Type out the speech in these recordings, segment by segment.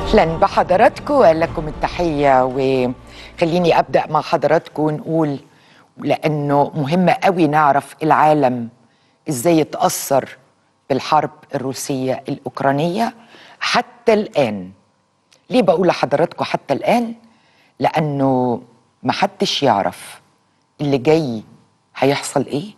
اهلا بحضراتكم ولكم التحيه وخليني ابدا مع حضراتكم ونقول لانه مهم قوي نعرف العالم ازاي يتاثر بالحرب الروسيه الاوكرانيه حتى الان ليه بقول لحضراتكم حتى الان لانه محدش يعرف اللي جاي هيحصل ايه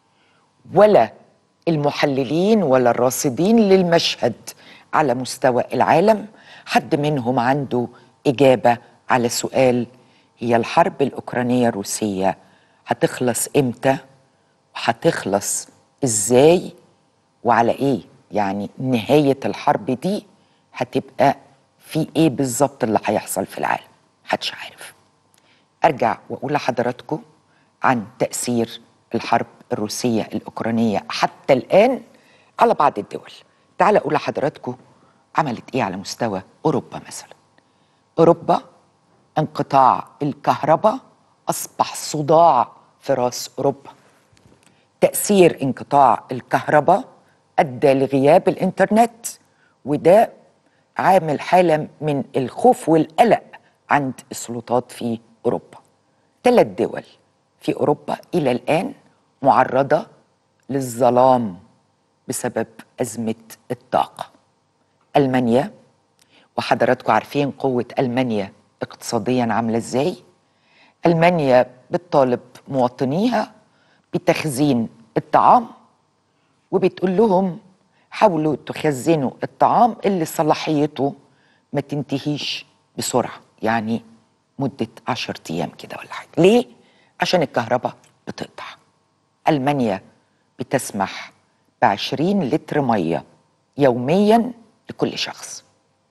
ولا المحللين ولا الراصدين للمشهد على مستوى العالم حد منهم عنده إجابة على سؤال هي الحرب الأوكرانية الروسية هتخلص إمتى وهتخلص إزاي وعلى إيه يعني نهاية الحرب دي هتبقى في إيه بالظبط اللي هيحصل في العالم محدش عارف أرجع وأقول لحضراتكم عن تأثير الحرب الروسية الأوكرانية حتى الآن على بعض الدول تعال أقول لحضراتكم عملت إيه على مستوى أوروبا مثلا أوروبا انقطاع الكهرباء أصبح صداع في راس أوروبا تأثير انقطاع الكهرباء أدى لغياب الإنترنت وده عامل حالة من الخوف والقلق عند السلطات في أوروبا ثلاث دول في أوروبا إلى الآن معرضة للظلام بسبب أزمة الطاقة ألمانيا وحضراتكم عارفين قوة ألمانيا اقتصاديا عاملة إزاي ألمانيا بتطالب مواطنيها بتخزين الطعام وبتقول لهم حاولوا تخزنوا الطعام اللي صلاحيته ما تنتهيش بسرعة يعني مدة عشر أيام كده ولا حاجة ليه؟ عشان الكهرباء بتقطع ألمانيا بتسمح بعشرين لتر مية يوميا لكل شخص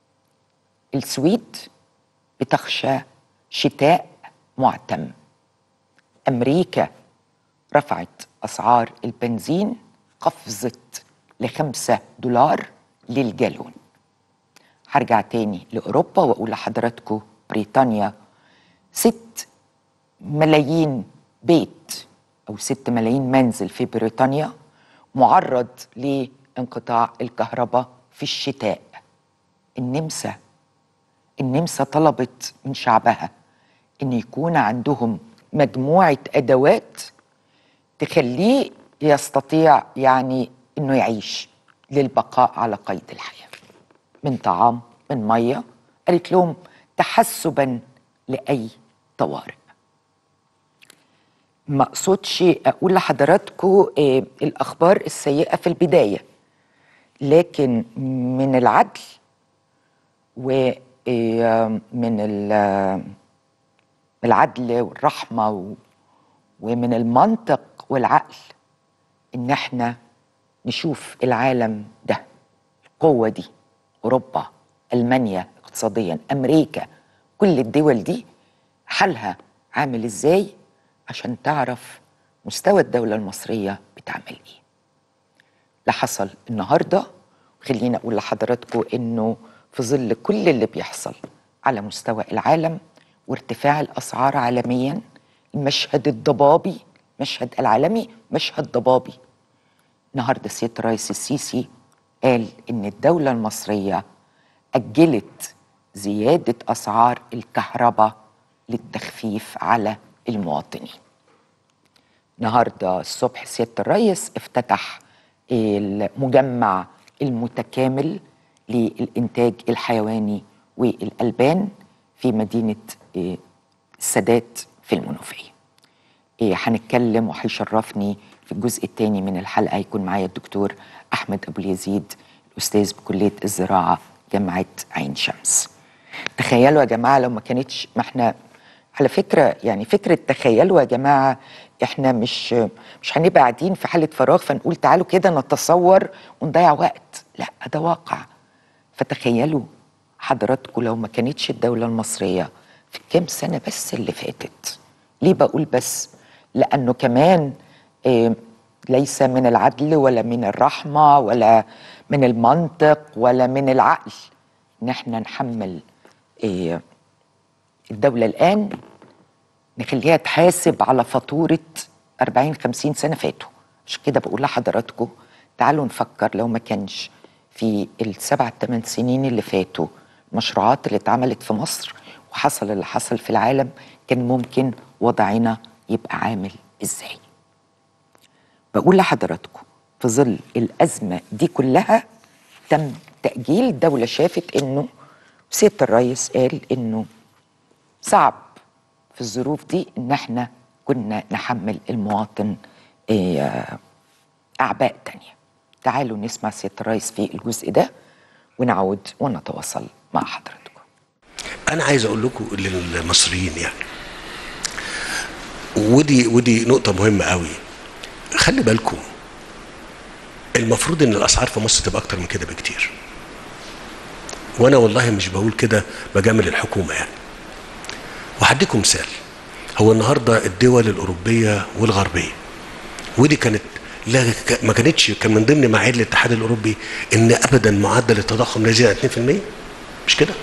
السويد بتخشى شتاء معتم أمريكا رفعت أسعار البنزين قفزت لخمسة دولار للجالون هرجع تاني لأوروبا وأقول لحضراتكم بريطانيا ست ملايين بيت أو ست ملايين منزل في بريطانيا معرض لانقطاع الكهرباء في الشتاء النمسا النمسا طلبت من شعبها ان يكون عندهم مجموعه ادوات تخليه يستطيع يعني انه يعيش للبقاء على قيد الحياه من طعام من ميه قالت لهم تحسبا لاي طوارئ ما اقصدش اقول لحضراتكم آه الاخبار السيئه في البدايه لكن من العدل ومن العدل والرحمه ومن المنطق والعقل ان احنا نشوف العالم ده القوه دي اوروبا المانيا اقتصاديا امريكا كل الدول دي حالها عامل ازاي عشان تعرف مستوى الدولة المصرية بتعمل ايه اللي حصل النهاردة خلينا أقول لحضراتكم إنه في ظل كل اللي بيحصل على مستوى العالم وارتفاع الأسعار عالميا المشهد الضبابي مشهد العالمي مشهد ضبابي النهاردة سيادة الرئيس السيسي قال إن الدولة المصرية أجلت زيادة أسعار الكهرباء للتخفيف على المواطنين النهارده الصبح سياده الرئيس افتتح المجمع المتكامل للانتاج الحيواني والالبان في مدينه السادات في المنوفيه هنتكلم وهيشرفني في الجزء الثاني من الحلقه هيكون معايا الدكتور احمد ابو اليزيد الاستاذ بكليه الزراعه جامعه عين شمس تخيلوا يا جماعه لو ما كانتش ما احنا على فكره يعني فكره تخيلوا يا جماعه احنا مش مش هنبقى قاعدين في حاله فراغ فنقول تعالوا كده نتصور ونضيع وقت لا ده واقع فتخيلوا حضراتكم لو ما كانتش الدوله المصريه في كام سنه بس اللي فاتت ليه بقول بس لانه كمان إيه ليس من العدل ولا من الرحمه ولا من المنطق ولا من العقل ان احنا نحمل إيه الدولة الآن نخليها تحاسب على فاتورة 40 50 سنة فاتوا عشان كده بقول لحضراتكم تعالوا نفكر لو ما كانش في السبع ثمان سنين اللي فاتوا المشروعات اللي اتعملت في مصر وحصل اللي حصل في العالم كان ممكن وضعنا يبقى عامل ازاي بقول لحضراتكم في ظل الأزمة دي كلها تم تأجيل الدولة شافت إنه سيادة الرئيس قال إنه صعب في الظروف دي إن إحنا كنا نحمل المواطن إيه، أعباء تانية تعالوا نسمع سيادة الرئيس في الجزء ده ونعود ونتواصل مع حضراتكم انا عايز اقول لكم للمصريين يعني ودي ودي نقطه مهمه قوي خلي بالكم المفروض ان الاسعار في مصر تبقى اكتر من كده بكتير وانا والله مش بقول كده بجامل الحكومه يعني وهديكم مثال هو النهارده الدول الاوروبيه والغربيه ودي كانت لا ك- ما كانتش كان من ضمن معايير الاتحاد الاوروبي ان ابدا معدل التضخم لا يزيد عن 2% مش كده؟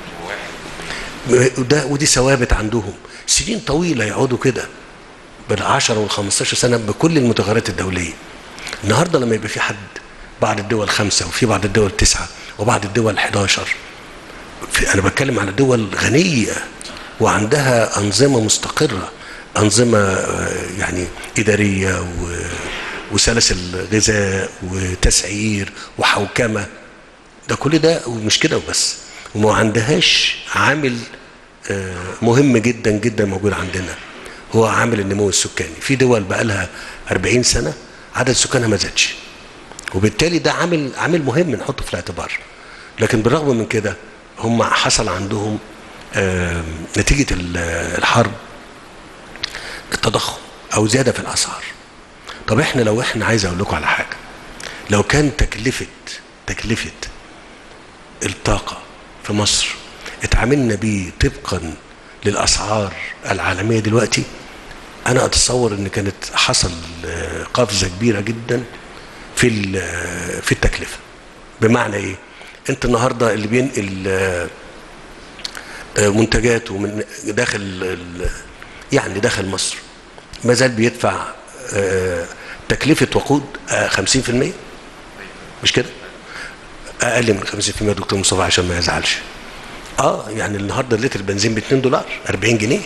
وده ودي ثوابت عندهم سنين طويله يقعدوا كده بال10 وال15 سنه بكل المتغيرات الدوليه النهارده لما يبقى في حد بعض الدول خمسه وفي بعض الدول تسعه وبعض الدول 11 في انا بتكلم على دول غنيه وعندها انظمه مستقره انظمه آه، يعني اداريه و وسلاسل غذاء وتسعير وحوكمه ده كل ده ومش كده وبس وما عندهاش عامل آه، مهم جدا جدا موجود عندنا هو عامل النمو السكاني في دول بقى لها 40 سنه عدد سكانها ما زادش وبالتالي ده عامل عامل مهم نحطه في الاعتبار لكن بالرغم من كده هم حصل عندهم آه، نتيجه ال- الحرب التضخم او زياده في الاسعار طب احنا لو احنا عايز اقول لكم على حاجه لو كان تكلفه تكلفه الطاقه في مصر اتعاملنا بيه طبقا للاسعار العالميه دلوقتي انا اتصور ان كانت حصل آه، قفزه كبيره جدا في ال- آه، في التكلفه بمعنى ايه انت النهارده اللي بينقل آه، آه، منتجاته من داخل ال- يعني داخل مصر ما زال بيدفع آه، تكلفه وقود آه، 50% مش كده؟ اقل من 50% يا دكتور مصطفى عشان ما يزعلش اه يعني النهارده لتر البنزين ب 2 دولار 40 جنيه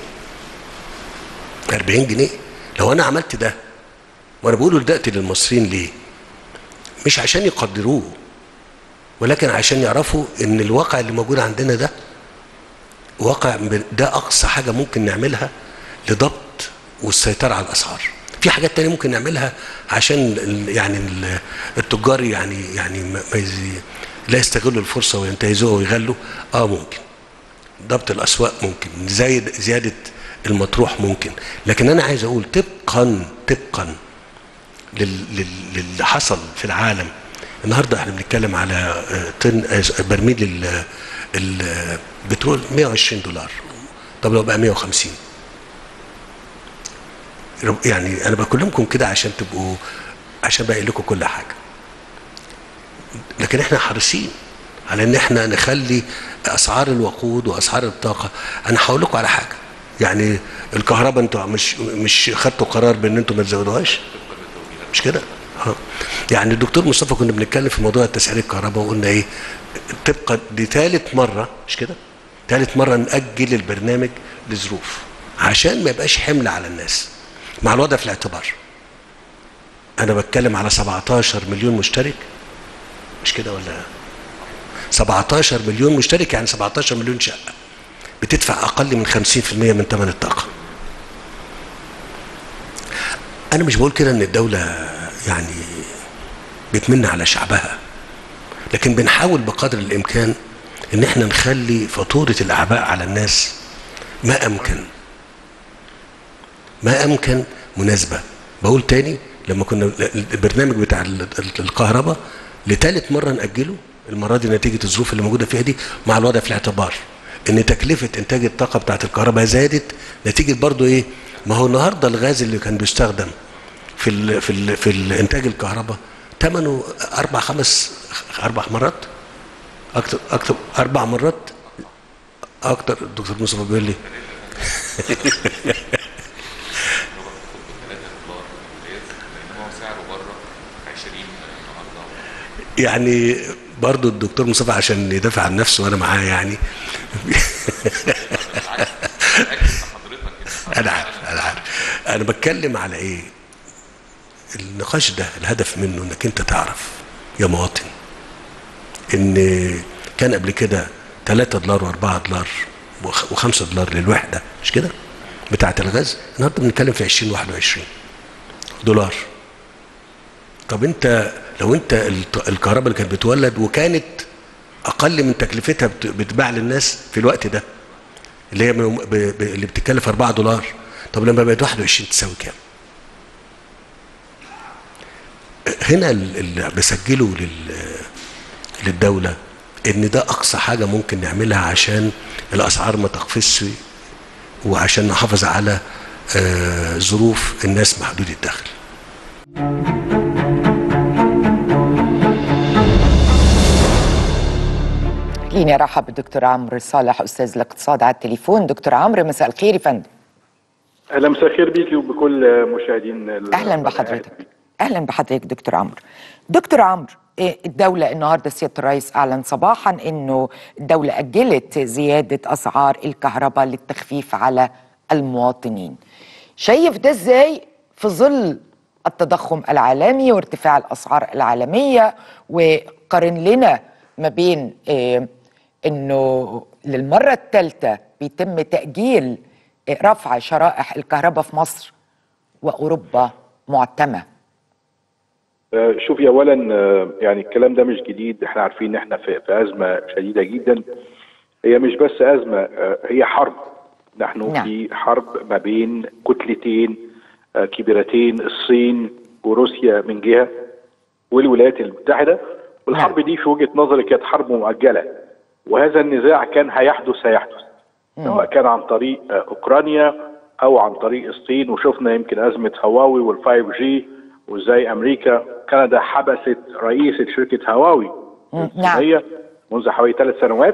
40 جنيه لو انا عملت ده وانا بقوله دلوقتي للمصريين ليه؟ مش عشان يقدروه ولكن عشان يعرفوا ان الواقع اللي موجود عندنا ده واقع ب- ده اقصى حاجه ممكن نعملها لضبط والسيطره على الاسعار في حاجات تانية ممكن نعملها عشان ال- يعني ال- التجار يعني يعني ما ما يزي- لا يستغلوا الفرصه وينتهزوها ويغلوا اه ممكن ضبط الاسواق ممكن زايد زياده المطروح ممكن لكن انا عايز اقول طبقا طبقا لل- لل- للي حصل في العالم النهارده احنا بنتكلم على آه، طن آه، برميل ال- ال- البترول 120 دولار طب لو بقى 150 رب- يعني انا بكلمكم كده عشان تبقوا عشان باقي لكم كل حاجه لكن احنا حريصين على ان احنا نخلي اسعار الوقود واسعار الطاقه انا هقول لكم على حاجه يعني الكهرباء انتوا مش مش خدتوا قرار بان انتوا ما تزودوهاش مش كده اه يعني الدكتور مصطفى كنا بنتكلم في موضوع تسعير الكهرباء وقلنا ايه تبقى دي ثالث مره مش كده ثالث مره ناجل البرنامج لظروف عشان ما يبقاش حمل على الناس مع الوضع في الاعتبار انا بتكلم على 17 مليون مشترك مش كده ولا 17 مليون مشترك يعني 17 مليون شقه بتدفع اقل من 50% من ثمن الطاقه انا مش بقول كده ان الدوله يعني بتمن على شعبها لكن بنحاول بقدر الامكان ان احنا نخلي فاتوره الاعباء على الناس ما امكن ما امكن مناسبه بقول تاني لما كنا البرنامج بتاع ال- ال- الكهرباء لثالث مره ناجله المره دي نتيجه الظروف اللي موجوده فيها دي مع الوضع في الاعتبار ان تكلفه انتاج الطاقه بتاعت الكهرباء زادت نتيجه برضو ايه ما هو النهارده الغاز اللي كان بيستخدم في ال في ال في الانتاج الكهرباء ثمنه اربع خمس اربع مرات اكتر اكتر اربع مرات اكتر الدكتور مصطفى بيقول لي لان هو سعره بره 20 النهارده يعني برضو الدكتور مصطفى عشان يدافع عن نفسه وانا معاه يعني انا عارف انا عارف انا بتكلم على ايه النقاش ده الهدف منه انك انت تعرف يا مواطن ان كان قبل كده 3 دولار و4 دولار و5 دولار للوحده مش كده بتاعه الغاز النهارده بنتكلم في 2021 دولار طب انت لو انت الت- الكهرباء اللي كانت بتولد وكانت اقل من تكلفتها بت- بتباع للناس في الوقت ده اللي هي من- ب- ب- اللي بتتكلف 4 دولار طب لما بقت 21 تساوي كام؟ هنا ال- اللي بسجله لل للدولة ان ده اقصى حاجة ممكن نعملها عشان الاسعار ما تقفزش وعشان نحافظ على آه، ظروف الناس محدود الدخل خليني ارحب بالدكتور عمرو صالح استاذ الاقتصاد على التليفون دكتور عمرو مساء الخير يا فندم اهلا مساء الخير بيكي وبكل مشاهدين ال- اهلا بحضرتك اهلا بحضرتك دكتور عمرو دكتور عمرو إيه الدولة النهاردة سيادة الرئيس أعلن صباحا أنه الدولة أجلت زيادة أسعار الكهرباء للتخفيف على المواطنين شايف ده إزاي في ظل التضخم العالمي وارتفاع الأسعار العالمية وقارن لنا ما بين إيه أنه للمرة الثالثة بيتم تأجيل إيه رفع شرائح الكهرباء في مصر وأوروبا معتمة آه، شوفي اولا آه، يعني الكلام ده مش جديد احنا عارفين ان احنا في, في ازمه شديده جدا هي مش بس ازمه آه، هي حرب نحن نعم. في حرب ما بين كتلتين آه، كبيرتين الصين وروسيا من جهه والولايات المتحده والحرب نعم. دي في وجهه نظري كانت حرب مؤجله وهذا النزاع كان هيحدث هيحدث سواء كان عن طريق آه، اوكرانيا او عن طريق الصين وشفنا يمكن ازمه هواوي والفايف جي وازاي امريكا كندا حبست رئيسه شركه هواوي مم، الصينيه منذ حوالي ثلاث سنوات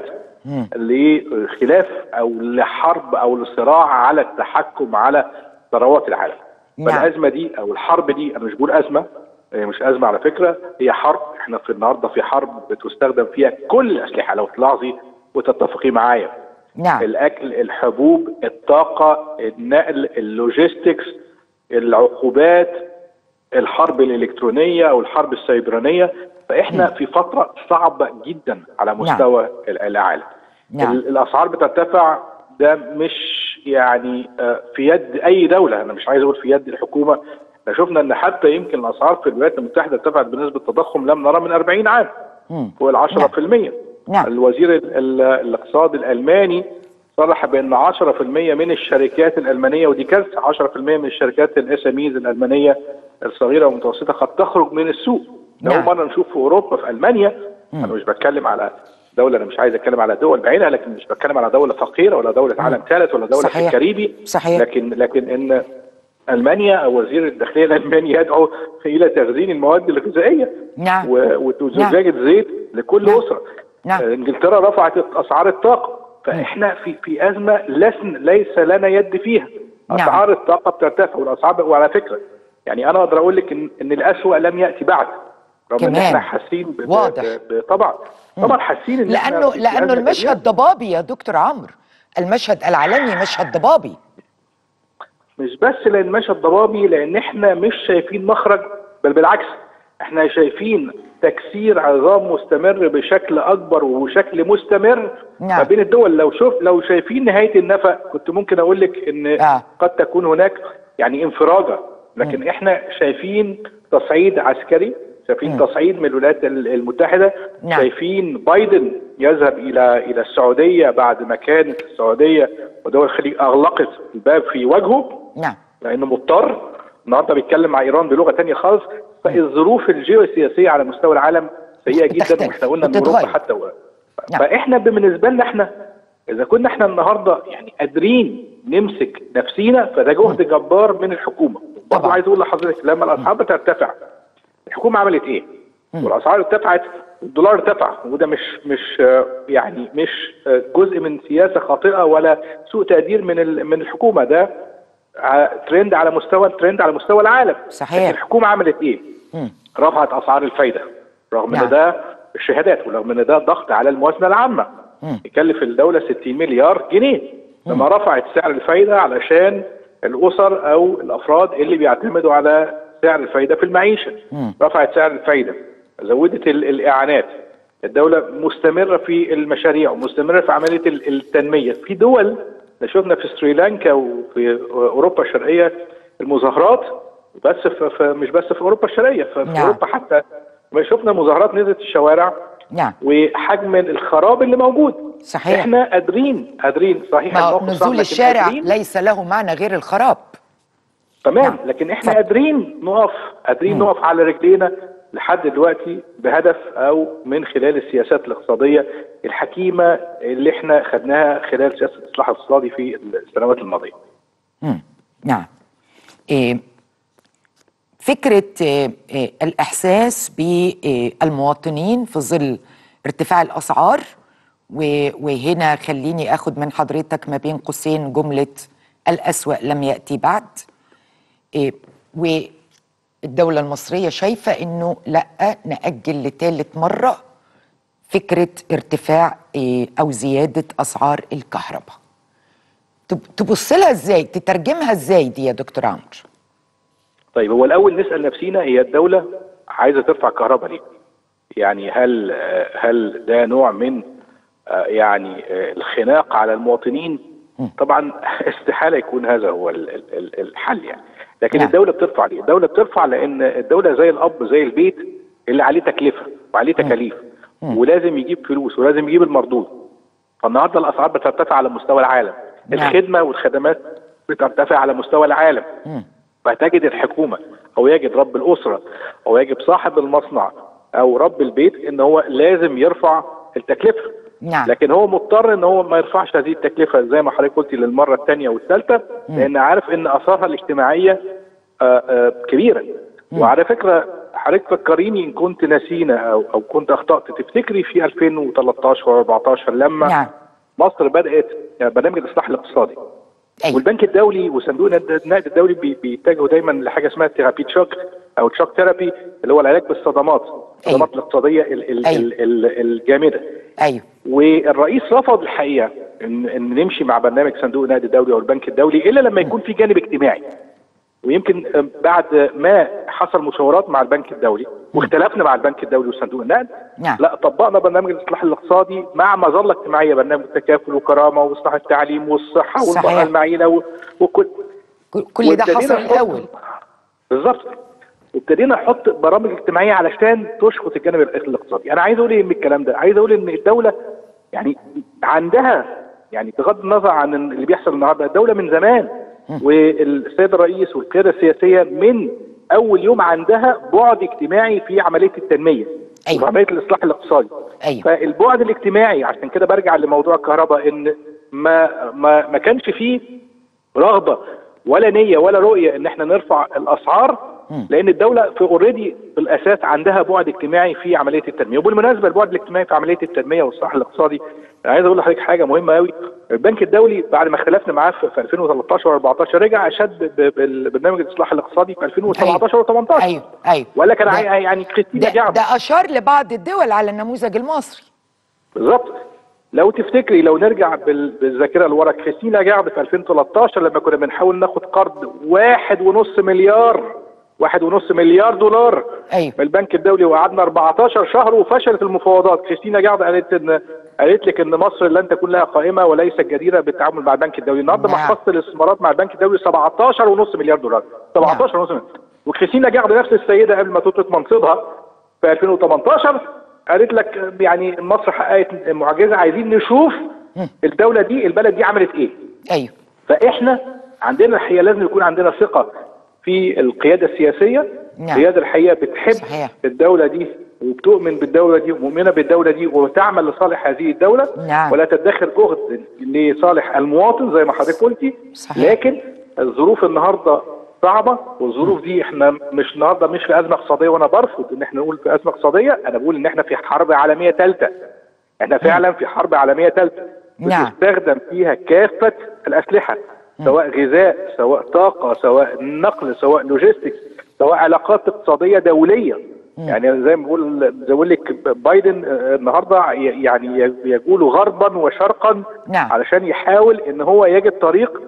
لخلاف او لحرب او لصراع على التحكم على ثروات العالم نعم. فالازمه دي او الحرب دي انا مش بقول ازمه هي مش ازمه على فكره هي حرب احنا في النهارده في حرب بتستخدم فيها كل الاسلحه لو تلاحظي وتتفقي معايا نعم الاكل الحبوب الطاقه النقل اللوجيستكس العقوبات الحرب الالكترونيه او الحرب السيبرانيه فاحنا في فتره صعبه جدا على مستوى ال- العالم نعم. ال- الاسعار بترتفع ده مش يعني آه، في يد اي دوله انا مش عايز اقول في يد الحكومه احنا شفنا ان حتى يمكن الاسعار في الولايات المتحده ارتفعت بنسبه تضخم لم نرى من 40 عام مم. فوق ال 10% نعم. الوزير ال- ال- الاقتصاد الالماني صرح بان 10% من الشركات الالمانيه ودي كارثه 10% من الشركات الاس ام الالمانيه الصغيره والمتوسطه قد تخرج من السوق ده نعم. اول مره نشوف في اوروبا في المانيا انا مش بتكلم على دوله انا مش عايز اتكلم على دول بعينها لكن مش بتكلم على دوله فقيره ولا دوله عالم ثالث ولا دوله في صحيح. الكاريبي صحيح. لكن لكن ان المانيا او وزير الداخليه الالماني يدعو الى تخزين المواد الغذائيه نعم. و- وزجاجه زيت لكل نعم. اسره نعم. آه، انجلترا رفعت اسعار الطاقه فاحنا في في ازمه لسن ليس لنا يد فيها نعم. اسعار الطاقه بترتفع والاسعار وعلى فكره يعني انا اقدر اقول لك ان ان الاسوء لم ياتي بعد رغم ان كمان. احنا حاسين ب- ب- واضح. ب- طبعا طبعا حاسين ان إحنا لانه في لانه أزمة المشهد كبيرة. ضبابي يا دكتور عمرو المشهد العالمي مشهد ضبابي مش بس لان مشهد ضبابي لان احنا مش شايفين مخرج بل بالعكس احنا شايفين تكسير عظام مستمر بشكل اكبر وبشكل مستمر نعم. ما بين الدول لو شوف لو شايفين نهايه النفق كنت ممكن اقول لك ان آه. قد تكون هناك يعني انفراجه لكن احنا شايفين تصعيد عسكري شايفين تصعيد من الولايات المتحده نعم. شايفين بايدن يذهب الى الى السعوديه بعد ما كانت السعوديه ودول الخليج اغلقت الباب في وجهه نعم لانه مضطر النهارده بيتكلم مع ايران بلغه تانية خالص فالظروف الجيوسياسيه على مستوى العالم سيئه جدا بتختلف، واحنا قلنا ان بتتغير. اوروبا حتى و... نعم. فاحنا بالنسبه لنا احنا اذا كنا احنا النهارده يعني قادرين نمسك نفسينا فده جهد جبار من الحكومه برضه طبعا. عايز اقول لحضرتك لما الاسعار بترتفع الحكومه عملت ايه؟ والاسعار ارتفعت الدولار ارتفع وده مش مش آه، يعني مش آه، جزء من سياسه خاطئه ولا سوء تقدير من ال- من الحكومه ده ع- ترند على مستوى ترند على مستوى العالم صحيح. لكن الحكومه عملت ايه؟ مم. رفعت اسعار الفايده رغم نعم. ان ده الشهادات ورغم ان ده ضغط على الموازنه العامه يكلف الدوله 60 مليار جنيه لما رفعت سعر الفايده علشان الاسر او الافراد اللي بيعتمدوا على سعر الفايده في المعيشه رفعت سعر الفايده زودت ال- الاعانات الدوله مستمره في المشاريع ومستمره في عمليه ال- التنميه في دول ده شفنا في سريلانكا وفي اوروبا الشرقيه المظاهرات بس في في مش بس في اوروبا الشرقيه في, في نعم. اوروبا حتى ما شفنا مظاهرات نزلت الشوارع نعم وحجم الخراب اللي موجود صحيح. احنا قادرين قادرين صحيح ما الموقف صعب، نزول لكن الشارع قادرين. ليس له معنى غير الخراب تمام نعم. لكن احنا اتفضل. قادرين نقف قادرين نقف على رجلينا لحد دلوقتي بهدف او من خلال السياسات الاقتصاديه الحكيمه اللي احنا خدناها خلال سياسه الاصلاح الاقتصادي في السنوات الماضيه. مم. نعم إيه فكرة إيه إيه الإحساس بالمواطنين في ظل ارتفاع الأسعار و- وهنا خليني أخد من حضرتك ما بين قوسين جملة الأسوأ لم يأتي بعد إيه والدولة المصرية شايفة إنه لأ نأجل لثالث مرة فكرة ارتفاع إيه أو زيادة أسعار الكهرباء تب- تبص لها ازاي تترجمها ازاي دي يا دكتور عمرو طيب هو الاول نسال نفسينا هي الدوله عايزه ترفع الكهرباء ليه؟ يعني هل آه، هل ده نوع من آه، يعني آه، الخناق على المواطنين؟ طبعا استحاله يكون هذا هو ال- ال- ال- الحل يعني لكن نعم. الدوله بترفع ليه؟ الدوله بترفع لان الدوله زي الاب زي البيت اللي عليه تكلفه وعليه تكاليف ولازم يجيب فلوس ولازم يجيب المردود فالنهارده الاسعار بترتفع على مستوى العالم نعم. الخدمه والخدمات بترتفع على مستوى العالم فتجد الحكومه او يجد رب الاسره او يجب صاحب المصنع او رب البيت ان هو لازم يرفع التكلفه نعم. لكن هو مضطر ان هو ما يرفعش هذه التكلفه زي ما حضرتك قلتي للمره الثانيه والثالثه لان عارف ان اثارها الاجتماعيه آه، آه، كبيره وعلى فكره حضرتك فكريني ان كنت نسينا او او كنت اخطات تفتكري في 2013 و14 لما نعم. مصر بدات برنامج الاصلاح الاقتصادي ايوه والبنك الدولي وصندوق النقد الدولي بي- بيتجهوا دايما لحاجه اسمها ثيرابي تشوك او تشوك ثيرابي اللي هو العلاج بالصدمات الصدمات الاقتصاديه ال- ال- أيوة. ال- ال- الجامده ايوه والرئيس رفض الحقيقه ان ان نمشي مع برنامج صندوق النقد الدولي او البنك الدولي الا لما يكون في جانب اجتماعي ويمكن بعد ما حصل مشاورات مع البنك الدولي واختلفنا مع البنك الدولي وصندوق النقد نعم. لا طبقنا برنامج الاصلاح الاقتصادي مع مظله اجتماعيه برنامج التكافل وكرامه واصلاح التعليم والصحه صحيح. والمراه المعيله و- وكل كل- كل ده وابتدينا حصل نحط- الاول بالظبط وابتدينا نحط برامج اجتماعيه علشان تشخص الجانب الاقتصادي انا عايز اقول ايه من الكلام ده عايز اقول ان الدوله يعني عندها يعني بغض النظر عن اللي بيحصل النهارده الدوله من زمان والسيد الرئيس والقياده السياسيه من اول يوم عندها بعد اجتماعي في عمليه التنميه أيوة. وفي عمليه الاصلاح الاقتصادي أيوة. فالبعد الاجتماعي عشان كده برجع لموضوع الكهرباء ان ما ما ما كانش فيه رغبه ولا نيه ولا رؤيه ان احنا نرفع الاسعار لان الدوله في اوريدي في الاساس عندها بعد اجتماعي في عمليه التنميه وبالمناسبه البعد الاجتماعي في عمليه التنميه والاصلاح الاقتصادي انا عايز اقول لحضرتك حاجه مهمه قوي البنك الدولي بعد ما اختلفنا معاه في في 2013 و14 رجع اشد ب- بالبرنامج الاصلاح الاقتصادي في 2017 و18 ايوه ايوه ولا كان ده- عاي- يعني كريستينا ده, جعفر ده اشار لبعض الدول على النموذج المصري بالظبط لو تفتكري لو نرجع بال- بالذاكره لورا كريستينا جعب في 2013 لما كنا بنحاول ناخد قرض واحد ونص مليار واحد ونص مليار دولار أيوة. من البنك الدولي وقعدنا 14 شهر وفشلت المفاوضات كريستينا جعب قالت ان قالت لك ان مصر لن تكون لها قائمه وليست جديره بالتعامل مع البنك الدولي النهارده نعم. محفظه الاستثمارات مع البنك الدولي 17 ونص مليار دولار 17 ونص مليار وكريستينا جعب نفس السيده قبل ما تترك منصبها في 2018 قالت لك يعني مصر حققت معجزه عايزين نشوف الدوله دي البلد دي عملت ايه ايوه فاحنا عندنا الحقيقه لازم يكون عندنا ثقه في القياده السياسيه نعم. القياده الحقيقه بتحب صحيح. الدوله دي وبتؤمن بالدوله دي ومؤمنه بالدوله دي وتعمل لصالح هذه الدوله نعم. ولا تدخر جهد لصالح المواطن زي ما حضرتك قلتي صحيح. لكن الظروف النهارده صعبه والظروف دي احنا مش النهارده مش في ازمه اقتصاديه وانا برفض ان احنا نقول في ازمه اقتصاديه انا بقول ان احنا في حرب عالميه ثالثه احنا فعلا في حرب عالميه ثالثه نعم. بتستخدم فيها كافه الاسلحه سواء غذاء سواء طاقه سواء نقل سواء لوجيستكس سواء علاقات اقتصاديه دوليه يعني زي ما بقول زي ما بقول لك بايدن آه، النهارده ي- يعني يجول غربا وشرقا نعم. علشان يحاول ان هو يجد طريق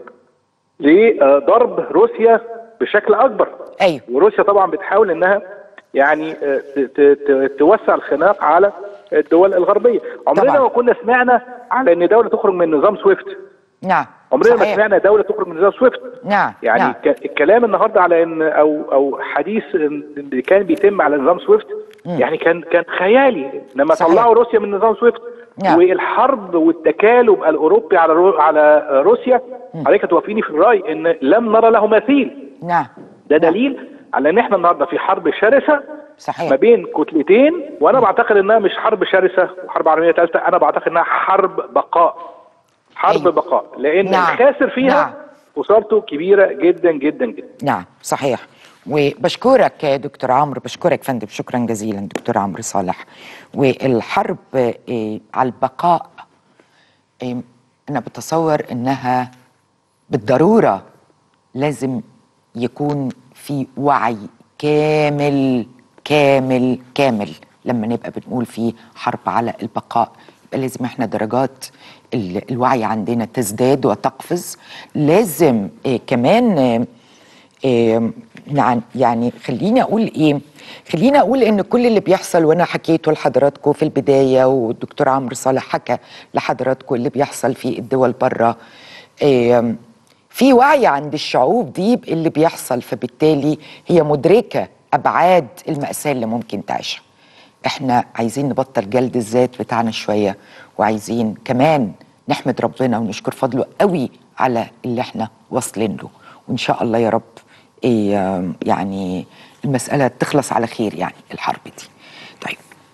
لضرب روسيا بشكل اكبر ايوه وروسيا طبعا بتحاول انها يعني آه، ت- ت- ت- توسع الخناق على الدول الغربيه عمرنا طبعاً. ما كنا سمعنا على ان دوله تخرج من نظام سويفت نعم عمرنا ما صحيح. سمعنا دوله تخرج من نظام سويفت نعم يعني نعم. ك- الكلام النهارده على ان او او حديث اللي كان بيتم على نظام سويفت يعني كان كان خيالي لما صحيح. طلعوا روسيا من نظام سويفت نعم. والحرب والتكالب الاوروبي على رو على روسيا عليك توافقيني في الراي ان لم نرى له مثيل نعم ده دليل على ان احنا النهارده في حرب شرسه صحيح ما بين كتلتين وانا بعتقد انها مش حرب شرسه وحرب عالميه ثالثه انا بعتقد انها حرب بقاء حرب أيوة. بقاء لان نعم. الخاسر فيها نعم. خسارته كبيره جدا جدا جدا نعم صحيح وبشكرك يا دكتور عمرو بشكرك فندم شكرا جزيلا دكتور عمرو صالح والحرب آه، على البقاء آه، انا بتصور انها بالضروره لازم يكون في وعي كامل كامل كامل لما نبقى بنقول في حرب على البقاء يبقى لازم احنا درجات ال- الوعي عندنا تزداد وتقفز لازم آه كمان آه آه، نعم يعني خليني اقول ايه خليني اقول ان كل اللي بيحصل وانا حكيته لحضراتكم في البدايه والدكتور عمرو صالح حكى لحضراتكم اللي بيحصل في الدول بره آه، في وعي عند الشعوب دي باللي بيحصل فبالتالي هي مدركه ابعاد الماساه اللي ممكن تعيشها احنا عايزين نبطل جلد الذات بتاعنا شويه وعايزين كمان نحمد ربنا ونشكر فضله قوي على اللي احنا واصلين له وان شاء الله يا رب إيه يعني المساله تخلص على خير يعني الحرب دي طيب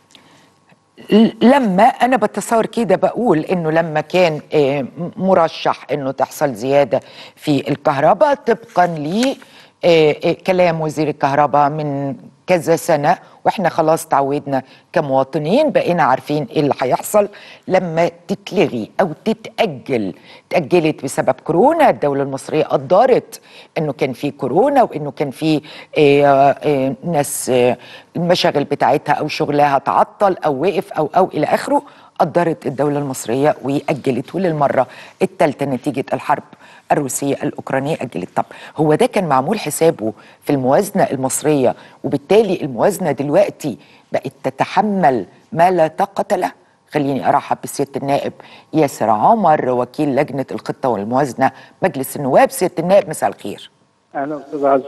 ل- لما انا بتصور كده بقول انه لما كان آه، م- مرشح انه تحصل زياده في الكهرباء طبقا ل آه، آه، كلام وزير الكهرباء من كذا سنه واحنا خلاص تعودنا كمواطنين بقينا عارفين ايه اللي هيحصل لما تتلغي او تتاجل تاجلت بسبب كورونا الدوله المصريه قدرت انه كان في كورونا وانه كان في آه، آه، ناس آه، المشاغل بتاعتها او شغلها تعطل او وقف او او الى اخره قدرت الدوله المصريه واجلته للمره الثالثه نتيجه الحرب الروسيه الاوكرانيه اجلت طب هو ده كان معمول حسابه في الموازنه المصريه وبالتالي الموازنه دلوقتي بقت تتحمل ما لا طاقه له خليني ارحب بسياده النائب ياسر عمر وكيل لجنه الخطه والموازنه مجلس النواب سياده النائب مساء الخير اهلا استاذ عزه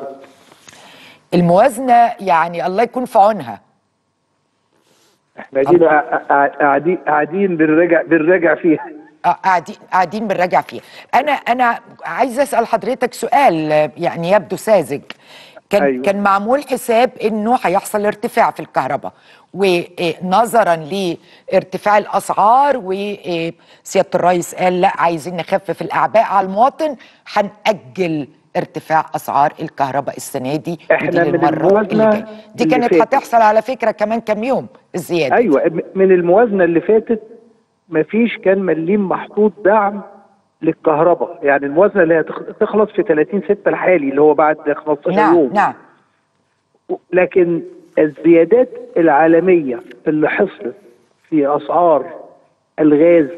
الموازنه يعني الله يكون في عونها احنا دي قاعدين قاعدين بنراجع بنراجع فيها آه، قاعدين قاعدين بنراجع فيها انا انا عايزه اسال حضرتك سؤال آه، يعني يبدو ساذج كان أيوة. أيوة. كان معمول حساب انه هيحصل ارتفاع في الكهرباء ونظرا لارتفاع الاسعار وسياده الرئيس قال لا عايزين نخفف الاعباء على المواطن هنأجل ارتفاع اسعار الكهرباء السنه دي إحنا ودي من للمره الموازنة اللي جايه دي اللي كانت فاتت. هتحصل على فكره كمان كام يوم الزياده دي. ايوه م- من الموازنه اللي فاتت مفيش كان مليم محطوط دعم للكهرباء يعني الموازنه اللي هتخلص في 30 6 الحالي اللي هو بعد 15 نعم يوم نعم لكن الزيادات العالميه اللي حصلت في اسعار الغاز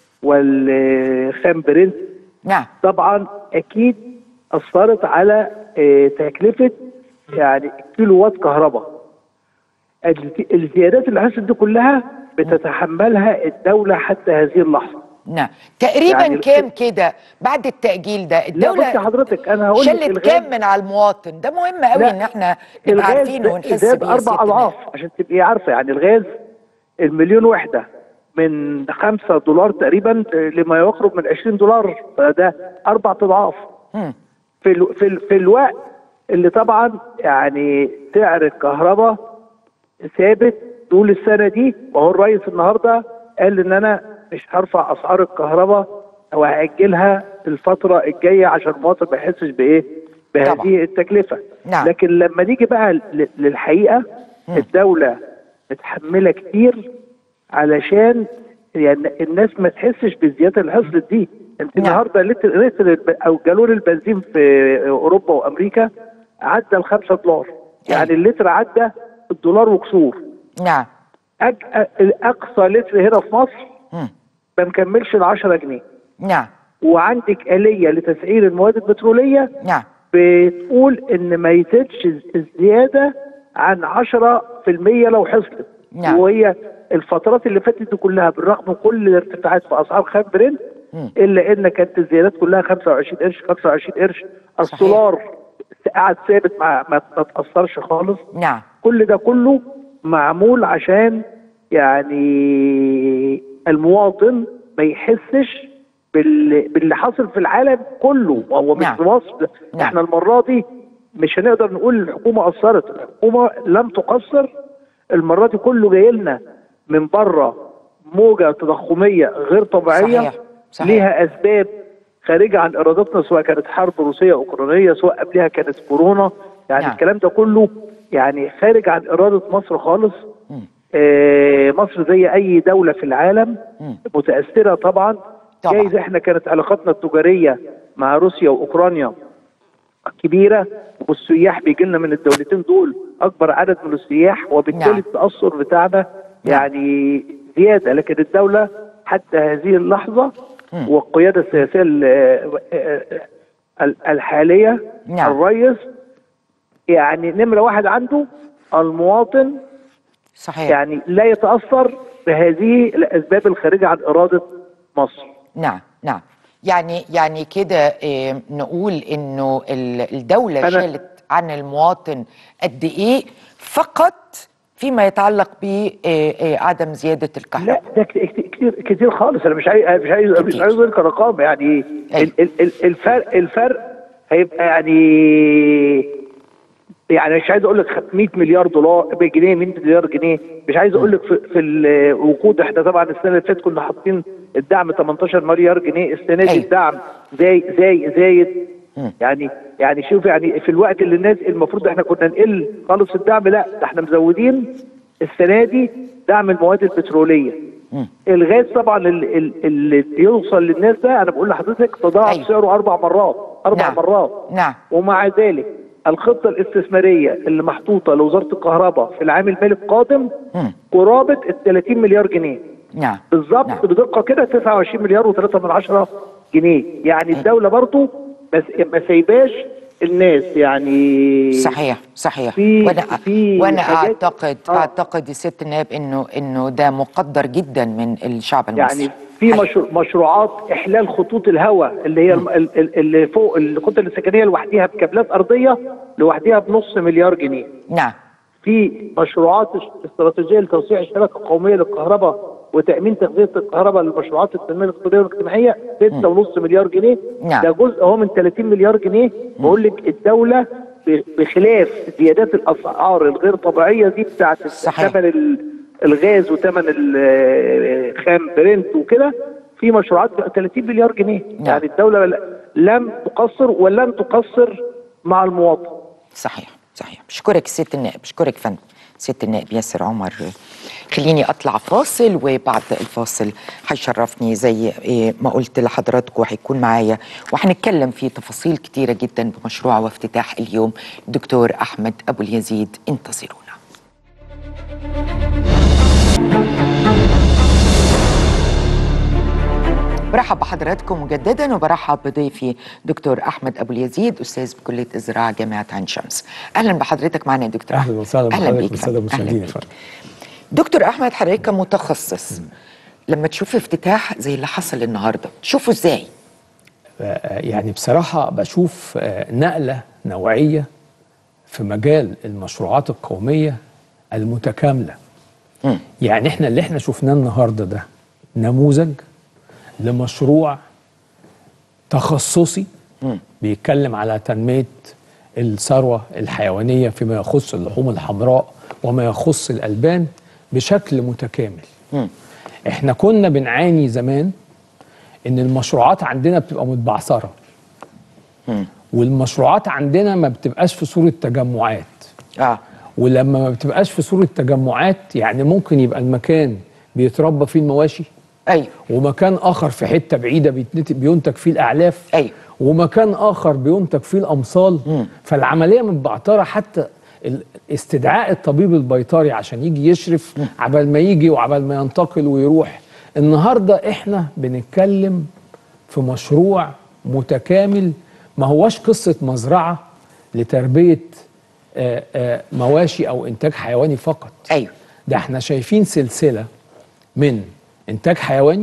والخام برنس نعم طبعا اكيد اثرت على آه، تكلفه يعني كيلو وات كهرباء الز- الزيادات اللي حصلت دي كلها بتتحملها الدوله حتى هذه اللحظه نعم تقريبا يعني كام كده بعد التأجيل ده لا الدولة بصي حضرتك انا هقول لك شلت الغاز- كام من على المواطن ده مهم قوي لا، ان احنا نبقى الغاز عارفينه ده ونحس زاد بيه يا اربع سيادة اضعاف النائب. عشان تبقي عارفه يعني الغاز المليون وحده من 5 دولار تقريبا لما يقرب من 20 دولار فده اربع اضعاف مم. في ال... في, ال... في الوقت اللي طبعا يعني سعر الكهرباء ثابت طول السنه دي وهو الرئيس النهارده قال ان انا مش هرفع اسعار الكهرباء او هاجلها الفتره الجايه عشان المواطن ما يحسش بايه؟ طبعا. بهذه التكلفه نعم. لكن لما نيجي بقى ل- للحقيقه الدوله متحمله كتير علشان يعني الناس ما تحسش بالزياده اللي حصلت دي انت نعم. النهارده لتر لتر الب- او جالون البنزين في اوروبا وامريكا عدى ال 5 دولار يعني اللتر عدى الدولار وكسور نعم أج... أ- اقصى لتر هنا في مصر مم. ما مكملش ال 10 جنيه نعم وعندك آلية لتسعير المواد البترولية نعم بتقول ان ما يزيدش الزيادة عن 10% لو حصلت نعم. وهي الفترات اللي فاتت دي كلها بالرغم من كل الارتفاعات في اسعار خام برنت مم. الا ان كانت الزيادات كلها 25 قرش 25 قرش السولار قاعد ثابت ما ما ما تاثرش خالص نعم كل ده كله معمول عشان يعني المواطن ما يحسش بال- باللي حاصل في العالم كله وهو مش نعم. في مصر نعم. احنا المره دي مش هنقدر نقول الحكومه قصرت الحكومه لم تقصر المره دي كله جاي لنا من بره موجه تضخميه غير طبيعيه صحيح. صحيح. ليها اسباب خارجه عن ارادتنا سواء كانت حرب روسيه اوكرانيه سواء قبلها كانت كورونا يعني نعم. الكلام ده كله يعني خارج عن اراده مصر خالص مم. آه، مصر زي اي دوله في العالم مم. متاثره طبعا طبعاً. جايز احنا كانت علاقاتنا التجاريه مع روسيا واوكرانيا كبيره والسياح بيجي لنا من الدولتين دول اكبر عدد من السياح وبالتالي نعم. التاثر بتاعنا نعم. يعني زياده لكن الدوله حتى هذه اللحظه مم. والقياده السياسيه ال- آه، آه، آه، الحاليه نعم. الرئيس يعني نمره واحد عنده المواطن صحيح يعني لا يتاثر بهذه الاسباب الخارجه عن اراده مصر نعم نعم يعني يعني كده إيه نقول انه ال- الدولة أنا- شالت عن المواطن قد ايه فقط فيما يتعلق بعدم زيادة الكهرباء لا ده كت- كت- كتير كتير خالص انا مش عايز مش عايز مش كتير. عايز اقول كرقم يعني أيوة. ال- ال- ال- الفرق الفرق هيبقى يعني يعني مش عايز اقول لك 100 مليار دولار بجنيه 100 مليار جنيه مش عايز اقول لك في, في الوقود احنا طبعا السنه اللي فاتت كنا حاطين الدعم 18 مليار جنيه السنه دي أيوة. الدعم زي زي زايد مم. يعني يعني شوف يعني في الوقت اللي الناس المفروض احنا كنا نقل خالص الدعم لا ده احنا مزودين السنه دي دعم المواد البتروليه مم. الغاز طبعا ال- ال- اللي بيوصل للناس ده انا بقول لحضرتك تضاعف أيوة. سعره اربع مرات اربع نعم. مرات نعم ومع ذلك الخطه الاستثماريه اللي محطوطه لوزاره الكهرباء في العام المالي القادم مم. قرابه ال 30 مليار جنيه نعم بالظبط نعم. بدقه كده 29 مليار و3 من عشرة جنيه يعني الدوله برضو بس ما سايباش الناس يعني صحيح صحيح في- وانا في وانا حاجات- اعتقد آه. اعتقد يا ست النائب انه انه ده مقدر جدا من الشعب المصري يعني في حقيقي. مشروع مشروعات احلال خطوط الهواء اللي هي الم- ال- ال- اللي فوق الخطوط السكنيه لوحديها بكابلات ارضيه لوحديها بنص مليار جنيه نعم في مشروعات اس- استراتيجيه لتوسيع الشبكه القوميه للكهرباء وتامين تغذيه الكهرباء للمشروعات التنميه الاقتصاديه والاجتماعيه 6.5 مليار جنيه نعم. ده جزء اهو من 30 مليار جنيه بقول لك الدوله ب- بخلاف زيادات الاسعار الغير طبيعيه دي بتاعت صحيح. ثمن ال- الغاز وثمن ال- خام برنت وكده في مشروعات ب 30 مليار جنيه نعم. يعني الدوله ل- لم تقصر ولن تقصر مع المواطن صحيح صحيح بشكرك ست النائب بشكرك فندم ست النائب ياسر عمر خليني اطلع فاصل وبعد الفاصل هيشرفني زي إيه ما قلت لحضراتكم هيكون معايا وهنتكلم في تفاصيل كتيره جدا بمشروع وافتتاح اليوم الدكتور احمد ابو اليزيد انتظرونا برحب بحضراتكم مجددا وبرحب بضيفي دكتور احمد ابو اليزيد استاذ بكليه الزراعه جامعه عين شمس اهلا بحضرتك معنا يا دكتور اهلا وسهلا اهلا بحضرتك بيك والساده فندم. أهلاً المشاهدين يا بيك. فندم دكتور احمد حضرتك كمتخصص لما تشوف افتتاح زي اللي حصل النهارده تشوفه ازاي آه، يعني بصراحه بشوف آه، نقله نوعيه في مجال المشروعات القوميه المتكامله مم. يعني احنا اللي احنا شفناه النهارده ده نموذج لمشروع تخصصي بيتكلم على تنميه الثروه الحيوانيه فيما يخص اللحوم الحمراء وما يخص الالبان بشكل متكامل مم. احنا كنا بنعاني زمان ان المشروعات عندنا بتبقى متبعثره مم. والمشروعات عندنا ما بتبقاش في صوره تجمعات اه ولما ما بتبقاش في صوره تجمعات يعني ممكن يبقى المكان بيتربى فيه المواشي ايوه ومكان اخر في حته بعيده بيتنت- بينتج فيه الاعلاف أيوة. ومكان اخر بينتج فيه الامصال مم. فالعمليه متبعتره حتى ال- استدعاء الطبيب البيطري عشان يجي يشرف عبال ما يجي وعبال ما ينتقل ويروح النهارده احنا بنتكلم في مشروع متكامل ما هوش قصه مزرعه لتربيه آه، آه، مواشي او انتاج حيواني فقط ايوه ده احنا شايفين سلسله من انتاج حيواني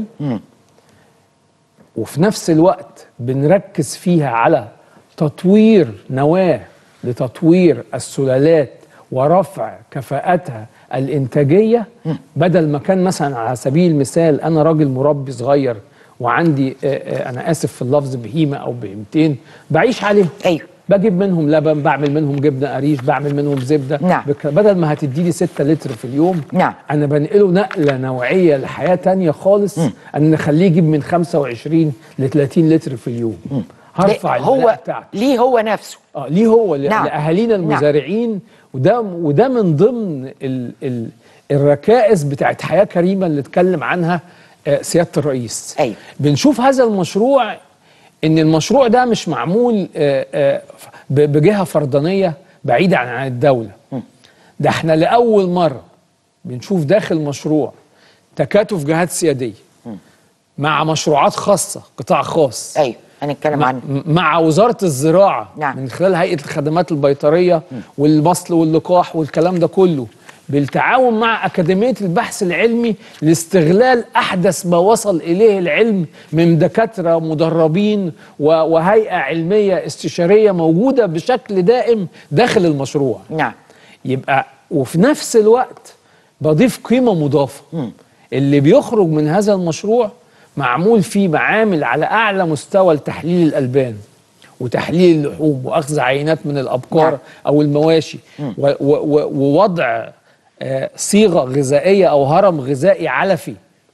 وفي نفس الوقت بنركز فيها على تطوير نواه لتطوير السلالات ورفع كفاءتها الانتاجيه بدل ما كان مثلا على سبيل المثال انا راجل مربي صغير وعندي آه، آه، انا اسف في اللفظ بهيمه او بهيمتين بعيش عليهم ايوه بجيب منهم لبن بعمل منهم جبنه قريش بعمل منهم زبده نعم. بك- بدل ما هتدي لي 6 لتر في اليوم نعم. انا بنقله نقله نوعيه لحياه تانية خالص ان نخليه يجيب من 25 ل 30 لتر في اليوم هرفع هو الولاء بتاعته ليه هو نفسه اه ليه هو ل- نعم. لاهالينا نعم. المزارعين وده وده من ضمن ال ال الركائز بتاعت حياه كريمه اللي اتكلم عنها آه، سياده الرئيس أيوة. بنشوف هذا المشروع ان المشروع ده مش معمول آه، آه، ب- بجهه فردانيه بعيده عن عن الدوله ده احنا لاول مره بنشوف داخل مشروع تكاتف جهات سياديه مع مشروعات خاصه قطاع خاص ايوه هنتكلم مع, عنه مع وزاره الزراعه نعم. من خلال هيئه الخدمات البيطريه والمصل واللقاح والكلام ده كله بالتعاون مع اكاديميه البحث العلمي لاستغلال احدث ما وصل اليه العلم من دكاتره مدربين و- وهيئه علميه استشاريه موجوده بشكل دائم داخل المشروع نعم يبقى وفي نفس الوقت بضيف قيمة مضافة اللي بيخرج من هذا المشروع معمول فيه معامل على أعلى مستوى لتحليل الألبان وتحليل اللحوم وأخذ عينات من الأبقار نعم. أو المواشي و- و- و- ووضع آه، صيغة غذائية أو هرم غذائي علفي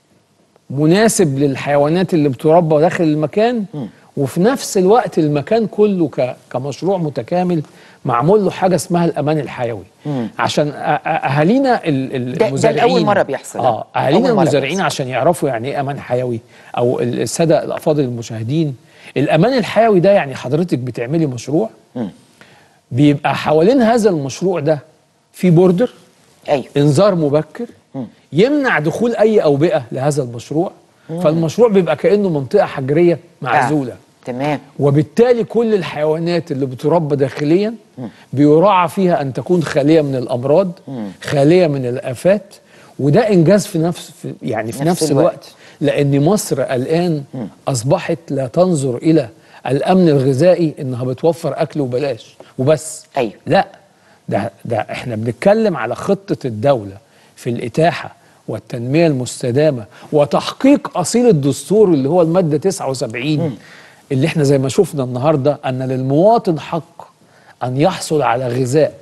مناسب للحيوانات اللي بتربى داخل المكان وفي نفس الوقت المكان كله ك- كمشروع متكامل معمول له حاجه اسمها الامان الحيوي عشان أ- أ- اهالينا ال- ال- ده- ده المزارعين لأول مرة بيحصل. اه اهالينا أول مرة المزارعين بيحصل. عشان يعرفوا يعني ايه امان حيوي او ال- الساده الافاضل المشاهدين الامان الحيوي ده يعني حضرتك بتعملي مشروع بيبقى حوالين هذا المشروع ده في بوردر ايوه انذار مبكر يمنع دخول اي اوبئه لهذا المشروع فالمشروع بيبقى كانه منطقه حجريه معزوله آه. تمام وبالتالي كل الحيوانات اللي بتربى داخليا بيراعى فيها ان تكون خاليه من الامراض خاليه من الافات وده انجاز في نفس في يعني في نفس نفس, الوقت. الوقت لان مصر الان اصبحت لا تنظر الى الامن الغذائي انها بتوفر اكل وبلاش وبس أيوة. لا ده ده احنا بنتكلم على خطه الدوله في الاتاحه والتنميه المستدامه وتحقيق اصيل الدستور اللي هو الماده 79 اللي احنا زي ما شفنا النهارده ان للمواطن حق ان يحصل على غذاء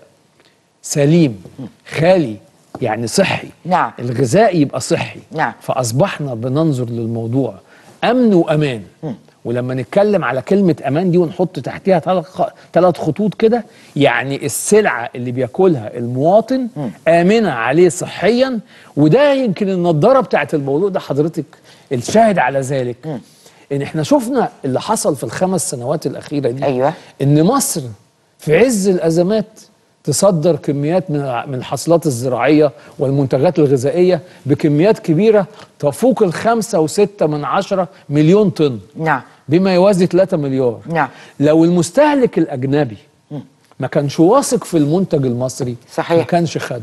سليم خالي يعني صحي نعم. الغذاء يبقى صحي نعم. فاصبحنا بننظر للموضوع امن وامان ولما نتكلم على كلمه امان دي ونحط تحتها ثلاث خطوط كده يعني السلعه اللي بياكلها المواطن امنه عليه صحيا وده يمكن النضاره بتاعت الموضوع ده حضرتك الشاهد على ذلك ان احنا شفنا اللي حصل في الخمس سنوات الاخيره دي أيوة. ان مصر في عز الازمات تصدر كميات من من الحاصلات الزراعيه والمنتجات الغذائيه بكميات كبيره تفوق الخمسة وستة من عشرة مليون طن نعم بما يوازي 3 مليار نعم. لو المستهلك الاجنبي ما كانش واثق في المنتج المصري صحيح. ما كانش خده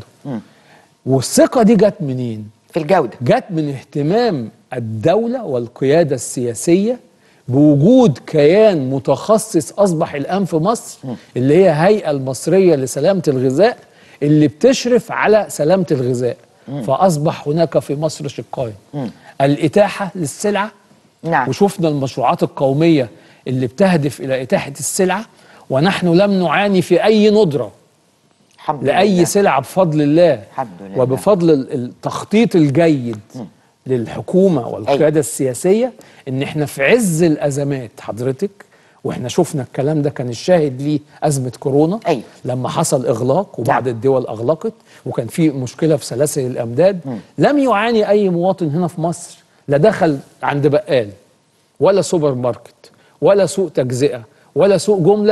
والثقه دي جت منين في الجوده جت من اهتمام الدولة والقيادة السياسية بوجود كيان متخصص أصبح الآن في مصر اللي هي هيئة المصرية لسلامة الغذاء اللي بتشرف على سلامة الغذاء فأصبح هناك في مصر شقين الإتاحة للسلعة نعم. وشفنا المشروعات القومية اللي بتهدف إلى إتاحة السلعة ونحن لم نعاني في أي ندرة الحمد لأي لله. سلعة بفضل الله الحمد لله. وبفضل ال- التخطيط الجيد للحكومة والقيادة السياسية إن إحنا في عز الأزمات حضرتك وإحنا شفنا الكلام ده كان الشاهد ليه أزمة كورونا أيوة. لما حصل إغلاق وبعض نعم. الدول أغلقت وكان في مشكلة في سلاسل الأمداد لم يعاني أي مواطن هنا في مصر لا دخل عند بقال ولا سوبر ماركت ولا سوق تجزئة ولا سوق جملة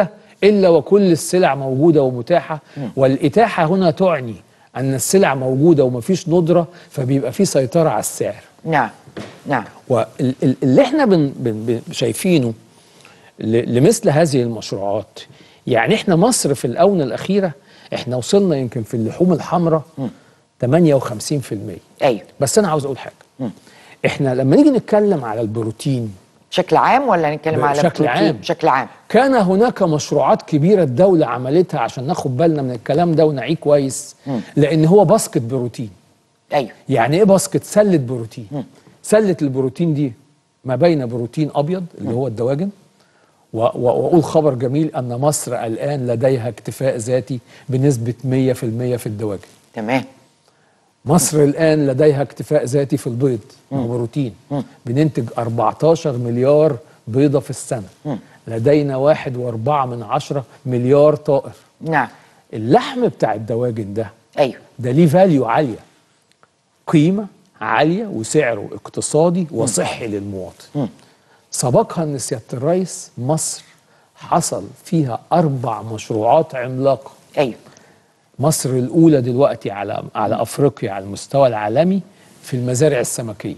الا وكل السلع موجوده ومتاحه والاتاحه هنا تعني ان السلع موجوده ومفيش ندره فبيبقى في سيطره على السعر نعم نعم واللي احنا بن بن بن شايفينه ل- لمثل هذه المشروعات يعني احنا مصر في الاونه الاخيره احنا وصلنا يمكن في اللحوم الحمراء 58% ايوه بس انا عاوز اقول حاجه احنا لما نيجي نتكلم على البروتين بشكل عام ولا نتكلم على بشكل بروتين؟ عام. بشكل عام كان هناك مشروعات كبيره الدوله عملتها عشان ناخد بالنا من الكلام ده ونعيه كويس لان هو باسكت بروتين ايوه يعني ايه باسكت سله بروتين سله البروتين دي ما بين بروتين ابيض اللي هو الدواجن و- و- واقول خبر جميل ان مصر الان لديها اكتفاء ذاتي بنسبه 100% في الدواجن تمام مصر الآن لديها اكتفاء ذاتي في البيض بروتين بننتج 14 مليار بيضة في السنة لدينا واحد واربعة من عشرة مليار طائر نعم اللحم بتاع الدواجن ده ايوه ده ليه فاليو عالية قيمة عالية وسعره اقتصادي وصحي للمواطن سبقها ان سيادة الرئيس مصر حصل فيها أربع مشروعات عملاقة ايوه مصر الأولى دلوقتي على على أفريقيا على المستوى العالمي في المزارع السمكية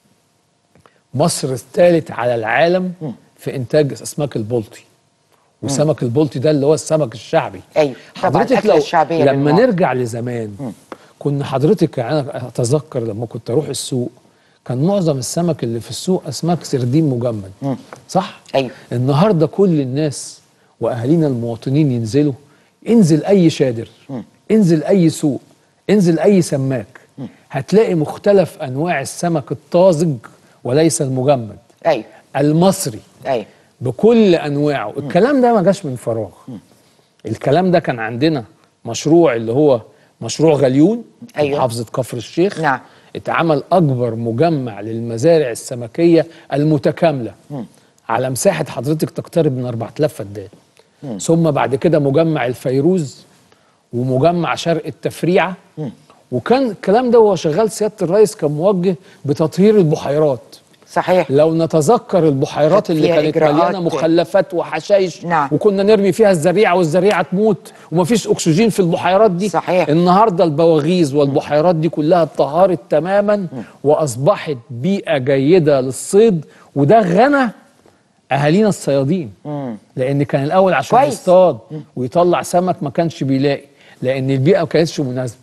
مصر الثالث على العالم في إنتاج أسماك البلطي وسمك البلطي ده اللي هو السمك الشعبي أيوة، طبعاً حضرتك الأكلة لو الشعبية لما للمواطن. نرجع لزمان كنا حضرتك يعني أنا أتذكر لما كنت أروح السوق كان معظم السمك اللي في السوق أسماك سردين مجمد صح؟ أيوة. النهارده كل الناس واهالينا المواطنين ينزلوا انزل اي شادر انزل اي سوق انزل اي سماك هتلاقي مختلف انواع السمك الطازج وليس المجمد ايوه المصري ايوه بكل انواعه الكلام ده ما جاش من فراغ الكلام ده كان عندنا مشروع اللي هو مشروع غليون في أيوة. محافظه كفر الشيخ نعم. اتعمل اكبر مجمع للمزارع السمكيه المتكامله على مساحه حضرتك تقترب من 4000 فدان ثم بعد كده مجمع الفيروز ومجمع شرق التفريعه وكان الكلام ده وهو شغال سياده الرئيس كان موجه بتطهير البحيرات صحيح لو نتذكر البحيرات كانت اللي فيها كانت إجراءات. مليانه مخلفات وحشائش نعم. وكنا نرمي فيها الزريعه والزريعه تموت ومفيش اكسجين في البحيرات دي صحيح. النهارده البواغيز والبحيرات دي كلها اتطهرت تماما واصبحت بيئه جيده للصيد وده غنى اهالينا الصيادين لان كان الاول عشان كويس. يصطاد ويطلع سمك ما كانش بيلاقي لان البيئه ما كانتش مناسبه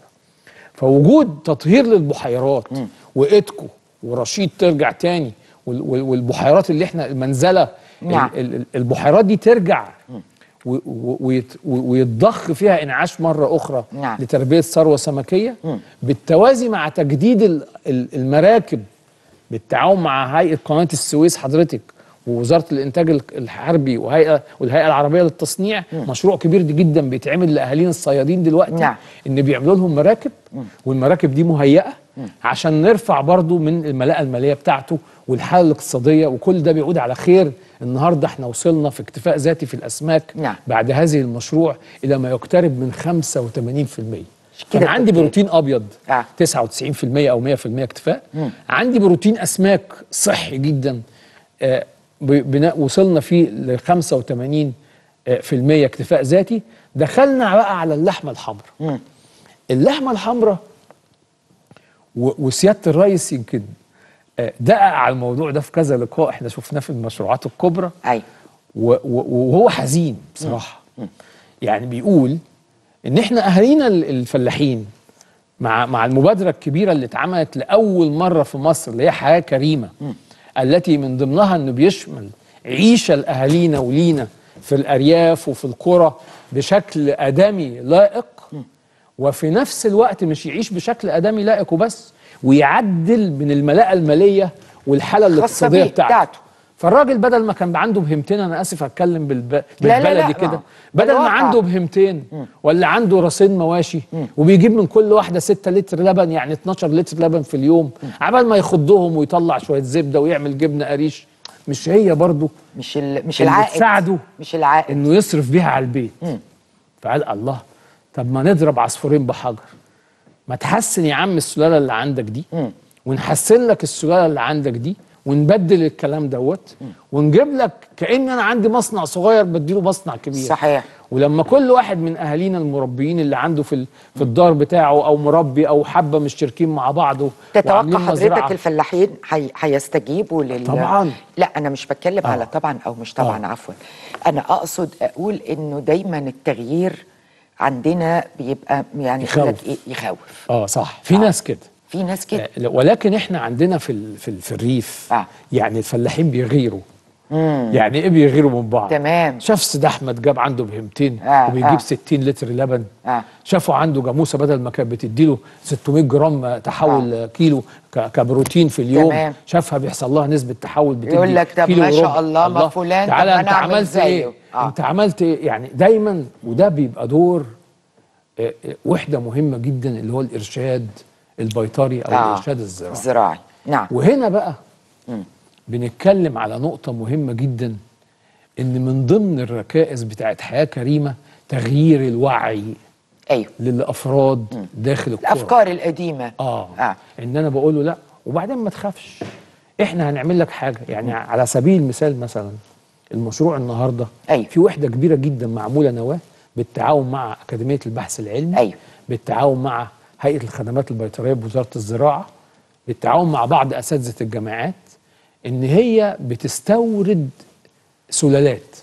فوجود تطهير للبحيرات وإتكو ورشيد ترجع تاني وال- وال- والبحيرات اللي احنا المنزله نعم. ال- ال- البحيرات دي ترجع و- و- ويت- و- ويتضخ فيها انعاش مره اخرى نعم. لتربيه ثروه سمكيه بالتوازي مع تجديد ال- ال- المراكب بالتعاون مع هيئه قناه السويس حضرتك ووزاره الانتاج ال- الحربي وهيئه والهيئه العربيه للتصنيع مشروع كبير جدا بيتعمل لاهالينا الصيادين دلوقتي نعم. ان بيعملوا لهم مراكب والمراكب دي مهيئه عشان نرفع برضو من الملاءه الماليه بتاعته والحاله الاقتصاديه وكل ده بيعود على خير النهارده احنا وصلنا في اكتفاء ذاتي في الاسماك نعم. بعد هذه المشروع الى ما يقترب من 85% كده كان عندي كنت- بروتين ابيض آه. 99% او 100% اكتفاء عندي بروتين اسماك صحي جدا آه، ب- بنا- وصلنا فيه ل 85 آه، في المية اكتفاء ذاتي دخلنا بقى على اللحمه الحمراء اللحمه الحمراء و- وسياده الرئيس يمكن آه، دقق على الموضوع ده في كذا لقاء احنا شفناه في المشروعات الكبرى ايوه و- و- وهو حزين بصراحه يعني بيقول ان احنا اهالينا ال- الفلاحين مع مع المبادره الكبيره اللي اتعملت لاول مره في مصر اللي هي حياه كريمه التي من ضمنها انه بيشمل عيشه لاهالينا ولينا في الارياف وفي القرى بشكل ادمي لائق وفي نفس الوقت مش يعيش بشكل ادمي لائق وبس ويعدل من الملاءه الماليه والحاله الاقتصاديه بيه، بتاعته. بتاعته. فالراجل بدل ما كان عنده بهمتين انا اسف اتكلم بالب... لا، لا، بالبلدي ما- كده بدل ما بالواقع. عنده بهمتين ولا عنده راسين مواشي وبيجيب من كل واحده 6 لتر لبن يعني 12 لتر لبن في اليوم عبال ما يخضهم ويطلع شويه زبده ويعمل جبنه قريش مش هي برضه مش ال... مش اللي العائد تساعده مش العائد انه يصرف بيها على البيت فقال الله طب ما نضرب عصفورين بحجر ما تحسن يا عم السلاله اللي عندك دي ونحسن لك السلاله اللي عندك دي ونبدل الكلام دوت ونجيب لك كان انا عندي مصنع صغير بديله مصنع كبير صحيح ولما كل واحد من اهالينا المربيين اللي عنده في ال- في الدار بتاعه او مربي او حبه مشتركين مع بعض تتوقع وعاملين حضرتك مزرعة. الفلاحين حي... هيستجيبوا لل طبعاً. لا انا مش بتكلم آه. على طبعا او مش طبعا آه. عفوا انا اقصد اقول انه دايما التغيير عندنا بيبقى يعني يقول لك يخوف. ايه يخوف اه صح في ناس كده في ناس كده آه، ولكن احنا عندنا في ال- في, ال- في الريف آه. يعني الفلاحين بيغيروا يعني ايه بيغيروا من بعض تمام. شاف سيد احمد جاب عنده بهمتين آه، وبيجيب آه. 60 لتر لبن آه. شافوا عنده جاموسه بدل ما كانت بتديله 600 جرام تحول آه. كيلو ك- كبروتين في اليوم تمام. شافها بيحصل لها نسبه تحول بتدي يقول لك طب كيلو ما شاء وربع. الله، ما فلان، طب تعالى ما انت أنا أعمل عملت زيه. ايه آه. انت عملت ايه يعني دايما وده بيبقى دور آه، آه، وحده مهمه جدا اللي هو الارشاد البيطري او آه. الارشاد الزراعي الزراعي نعم وهنا بقى بنتكلم على نقطة مهمة جدا إن من ضمن الركائز بتاعت حياة كريمة تغيير الوعي ايوه للأفراد داخل القرى الافكار القديمه آه. آه. إن أنا بقول له لا وبعدين ما تخافش إحنا هنعمل لك حاجة يعني على سبيل المثال مثلا المشروع النهاردة أيوة. في وحدة كبيرة جدا معمولة نواة بالتعاون مع أكاديمية البحث العلمي أيوة. بالتعاون مع هيئة الخدمات البيطرية بوزارة الزراعة بالتعاون مع بعض أساتذة الجامعات إن هي بتستورد سلالات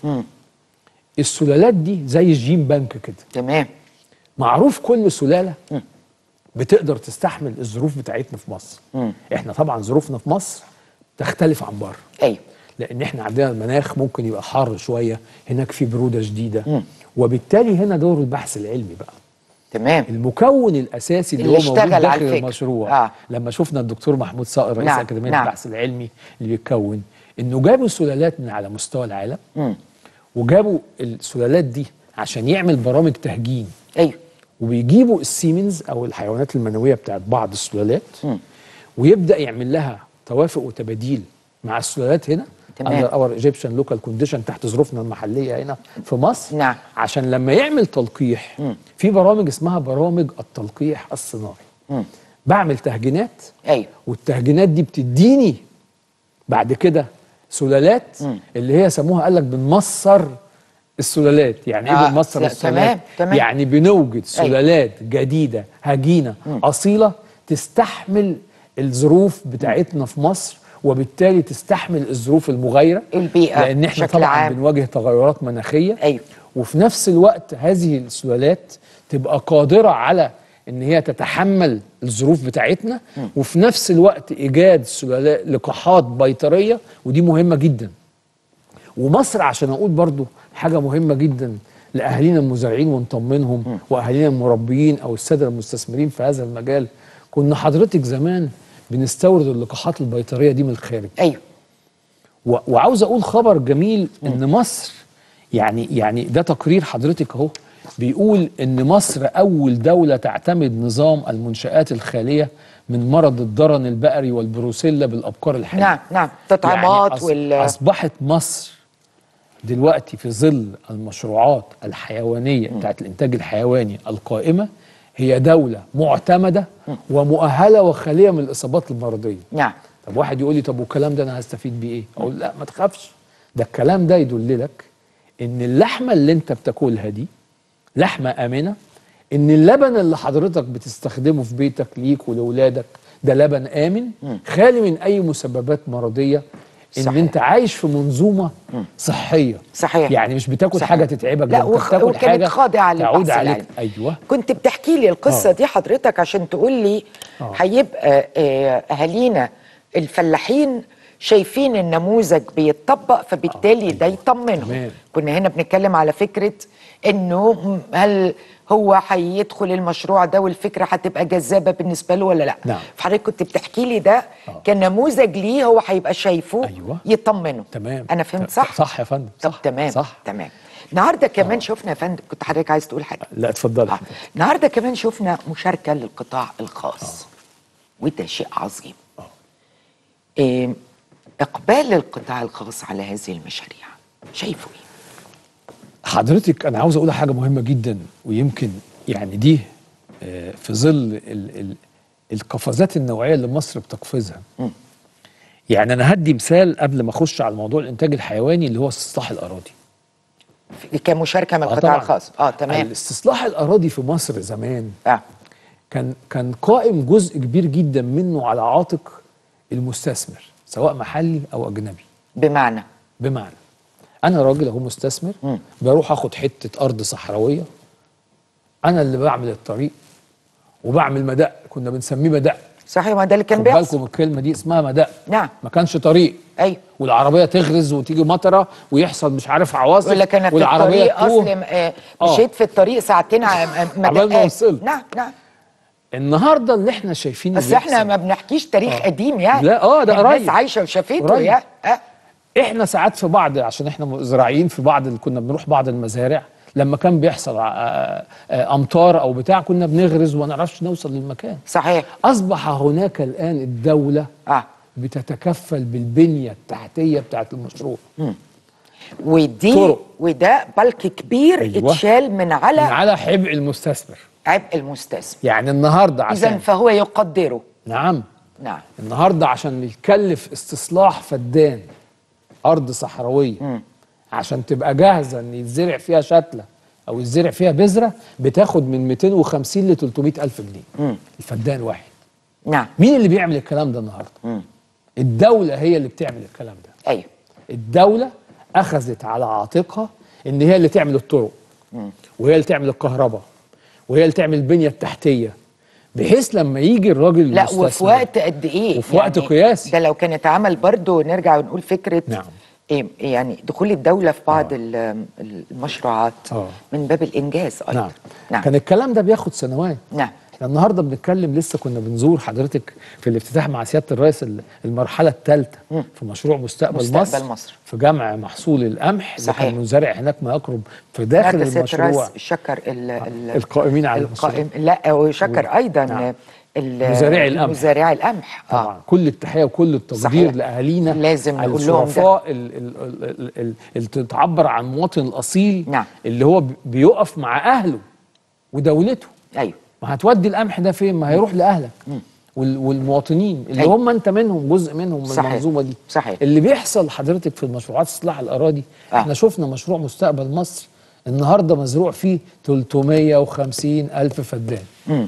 السلالات دي زي الجين بانك كده تمام معروف كل سلاله بتقدر تستحمل الظروف بتاعتنا في مصر احنا طبعا ظروفنا في مصر تختلف عن بره ايوه لان احنا عندنا المناخ ممكن يبقى حار شويه هناك في بروده شديده وبالتالي هنا دور البحث العلمي بقى تمام المكون الاساسي اللي, اللي هو موجود اشتغل على داخل الفكر. المشروع آه. لما شفنا الدكتور محمود صقر رئيس نعم، اكاديميه نعم. البحث العلمي اللي بيتكون انه جابوا سلالات من على مستوى العالم مم. وجابوا السلالات دي عشان يعمل برامج تهجين ايوه وبيجيبوا السيمنز او الحيوانات المنويه بتاعت بعض السلالات مم. ويبدا يعمل لها توافق وتباديل مع السلالات هنا تمام. under اور ايجيبشن لوكال كونديشن تحت ظروفنا المحليه هنا في مصر نعم. عشان لما يعمل تلقيح في برامج اسمها برامج التلقيح الصناعي مم. بعمل تهجينات ايوه والتهجينات دي بتديني بعد كده سلالات اللي هي سموها قال لك بنمصر السلالات يعني ايه آه، بنمصر لا، السلالات تمام، تمام. يعني بنوجد سلالات جديده هجينه اصيله تستحمل الظروف بتاعتنا في مصر وبالتالي تستحمل الظروف المغايره البيئة لان احنا بشكل طبعا عام. بنواجه تغيرات مناخيه أيوة. وفي نفس الوقت هذه السلالات تبقى قادرة على ان هي تتحمل الظروف بتاعتنا وفي نفس الوقت ايجاد سلالات لقاحات بيطرية ودي مهمة جدا ومصر عشان اقول برضو حاجة مهمة جدا لاهالينا المزارعين ونطمنهم واهالينا المربيين او السادة المستثمرين في هذا المجال كنا حضرتك زمان بنستورد اللقاحات البيطرية دي من الخارج ايوه و- وعاوز اقول خبر جميل ان مصر يعني يعني ده تقرير حضرتك اهو بيقول ان مصر اول دوله تعتمد نظام المنشات الخاليه من مرض الضرن البقري والبروسيلا بالابقار الحيه نعم نعم تطعيمات يعني أص- وال اصبحت مصر دلوقتي في ظل المشروعات الحيوانيه بتاعت الانتاج الحيواني القائمه هي دوله معتمده ومؤهله وخاليه من الاصابات المرضيه نعم طب واحد يقول لي طب والكلام ده انا هستفيد بيه ايه؟ اقول لا ما تخافش ده الكلام ده يدللك ان اللحمه اللي انت بتاكلها دي لحمه امنه ان اللبن اللي حضرتك بتستخدمه في بيتك ليك ولولادك ده لبن امن خالي من اي مسببات مرضيه ان صحيح. انت عايش في منظومه صحيه صحيح. يعني مش بتاكل صحيح. حاجه تتعبك لا ده انت وخ... بتاكل وكانت حاجه خاضعه تعود للبحث عليك العلمي ايوه كنت بتحكي لي القصه آه. دي حضرتك عشان تقول لي آه. هيبقى آه، اهالينا الفلاحين شايفين النموذج بيتطبق فبالتالي آه، ده أيوة. يطمنهم تمام. كنا هنا بنتكلم على فكره انه م- هل هو هيدخل المشروع ده والفكره هتبقى جذابه بالنسبه له ولا لا نعم. فحضرتك كنت بتحكي لي ده آه. كنموذج ليه هو هيبقى شايفه أيوة. يطمنه تمام انا فهمت ت- صح صح يا فندم طب صح تمام صح تمام النهارده كمان شفنا يا فندم كنت حضرتك عايز تقول حاجه لا اتفضل آه. النهارده كمان شفنا مشاركه للقطاع الخاص وده شيء عظيم إيه اقبال القطاع الخاص على هذه المشاريع شايفه ايه حضرتك انا عاوز اقول حاجه مهمه جدا ويمكن يعني دي آه، في ظل ال ال القفزات النوعيه اللي مصر بتقفزها يعني انا هدي مثال قبل ما اخش على موضوع الانتاج الحيواني اللي هو استصلاح الاراضي في- كمشاركه من آه القطاع طبعاً. الخاص اه تمام الاستصلاح الاراضي في مصر زمان اه كان كان قائم جزء كبير جدا منه على عاتق المستثمر سواء محلي او اجنبي بمعنى بمعنى انا راجل اهو مستثمر مم. بروح اخد حته ارض صحراويه انا اللي بعمل الطريق وبعمل مدق كنا بنسميه مدق صحيح ما ده اللي كان خد بيحصل بالكم الكلمه دي اسمها مدق نعم ما كانش طريق ايوه والعربيه تغرز وتيجي مطره ويحصل مش عارف عواصف يقول لك انا في والعربيه الطريق تتوه. اصل آه، آه. مشيت في الطريق ساعتين ع- م- عبال ما دقات. وصلت. نعم نعم النهارده اللي احنا شايفينه بس احنا بيحصل. ما بنحكيش تاريخ آه. قديم يعني لا، آه، ده الناس قريب. عايشه وشافته قريب. يعني آه. احنا ساعات في بعض عشان احنا زراعيين في بعض اللي كنا بنروح بعض المزارع لما كان بيحصل آه، آه، امطار او بتاع كنا بنغرز وما نعرفش نوصل للمكان صحيح اصبح هناك الان الدوله اه بتتكفل بالبنيه التحتيه بتاعت المشروع ودي طرق. وده بلك كبير أيوة. اتشال من على من على حبء المستثمر عبء المستثمر يعني النهارده اذا عشان فهو يقدره نعم نعم النهارده عشان يتكلف استصلاح فدان ارض صحراويه عشان تبقى جاهزه ان يتزرع فيها شتله او يتزرع فيها بذره بتاخد من 250 ل 300 الف جنيه الفدان واحد نعم مين اللي بيعمل الكلام ده النهارده الدوله هي اللي بتعمل الكلام ده ايوه الدوله اخذت على عاتقها ان هي اللي تعمل الطرق وهي اللي تعمل الكهرباء وهي اللي تعمل البنيه التحتيه بحيث لما يجي الراجل لا وفي المستثمر- وقت قد ايه وفي وقت قياسي. ده لو كان اتعمل برضه نرجع ونقول فكره نعم. إيه يعني دخول الدوله في بعض ال- المشروعات آه. من باب الانجاز ايضا نعم. نعم كان الكلام ده بياخد سنوات نعم احنا النهارده بنتكلم لسه كنا بنزور حضرتك في الافتتاح مع سياده الرئيس ال- المرحله الثالثه في مشروع مستقبل, مستقبل مصر, مصر. في جمع محصول القمح اللي صحيح. كان منزرع هناك ما يقرب في داخل لا، ده سيادة المشروع الرئيس شكر ال ال القائمين على القائم لا وشكر ايضا نعم. ال- مزارعي القمح. مزارعي القمح طبعا كل التحيه وكل التقدير صحيح. لاهالينا لازم على نقول لهم ده. الشرفاء ال- ال- ال- ال- ال- اللي تعبر عن المواطن الاصيل نعم. اللي هو بي- بيقف مع اهله ودولته ايوه ما هتودي القمح ده فين ما هيروح لاهلك وال- والمواطنين اللي أيوة. هم انت منهم جزء منهم من صحيح. المنظومه دي صحيح. اللي بيحصل حضرتك في المشروعات اصلاح الاراضي آه. احنا شفنا مشروع مستقبل مصر النهارده مزروع فيه 350 الف فدان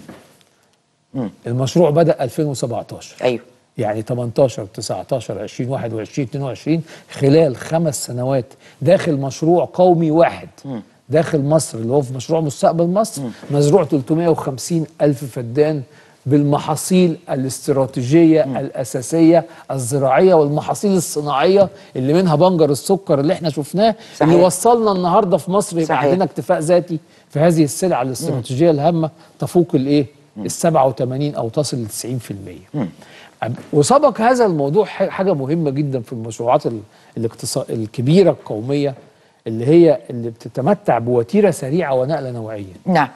المشروع بدا 2017 ايوه يعني 18 19 20 21 22 خلال خمس سنوات داخل مشروع قومي واحد داخل مصر اللي هو في مشروع مستقبل مصر مزروع 350 ألف فدان بالمحاصيل الاستراتيجية الأساسية الزراعية والمحاصيل الصناعية اللي منها بنجر السكر اللي احنا شفناه صحيح. اللي وصلنا النهاردة في مصر يبقى صحيح. عندنا اكتفاء ذاتي في هذه السلعة الاستراتيجية الهامة تفوق الايه ال 87 أو تصل ل 90% أم- وسبق هذا الموضوع ح- حاجة مهمة جدا في المشروعات ال- الاقتصا- الكبيرة القومية اللي هي اللي بتتمتع بوتيرة سريعة ونقلة نوعية نعم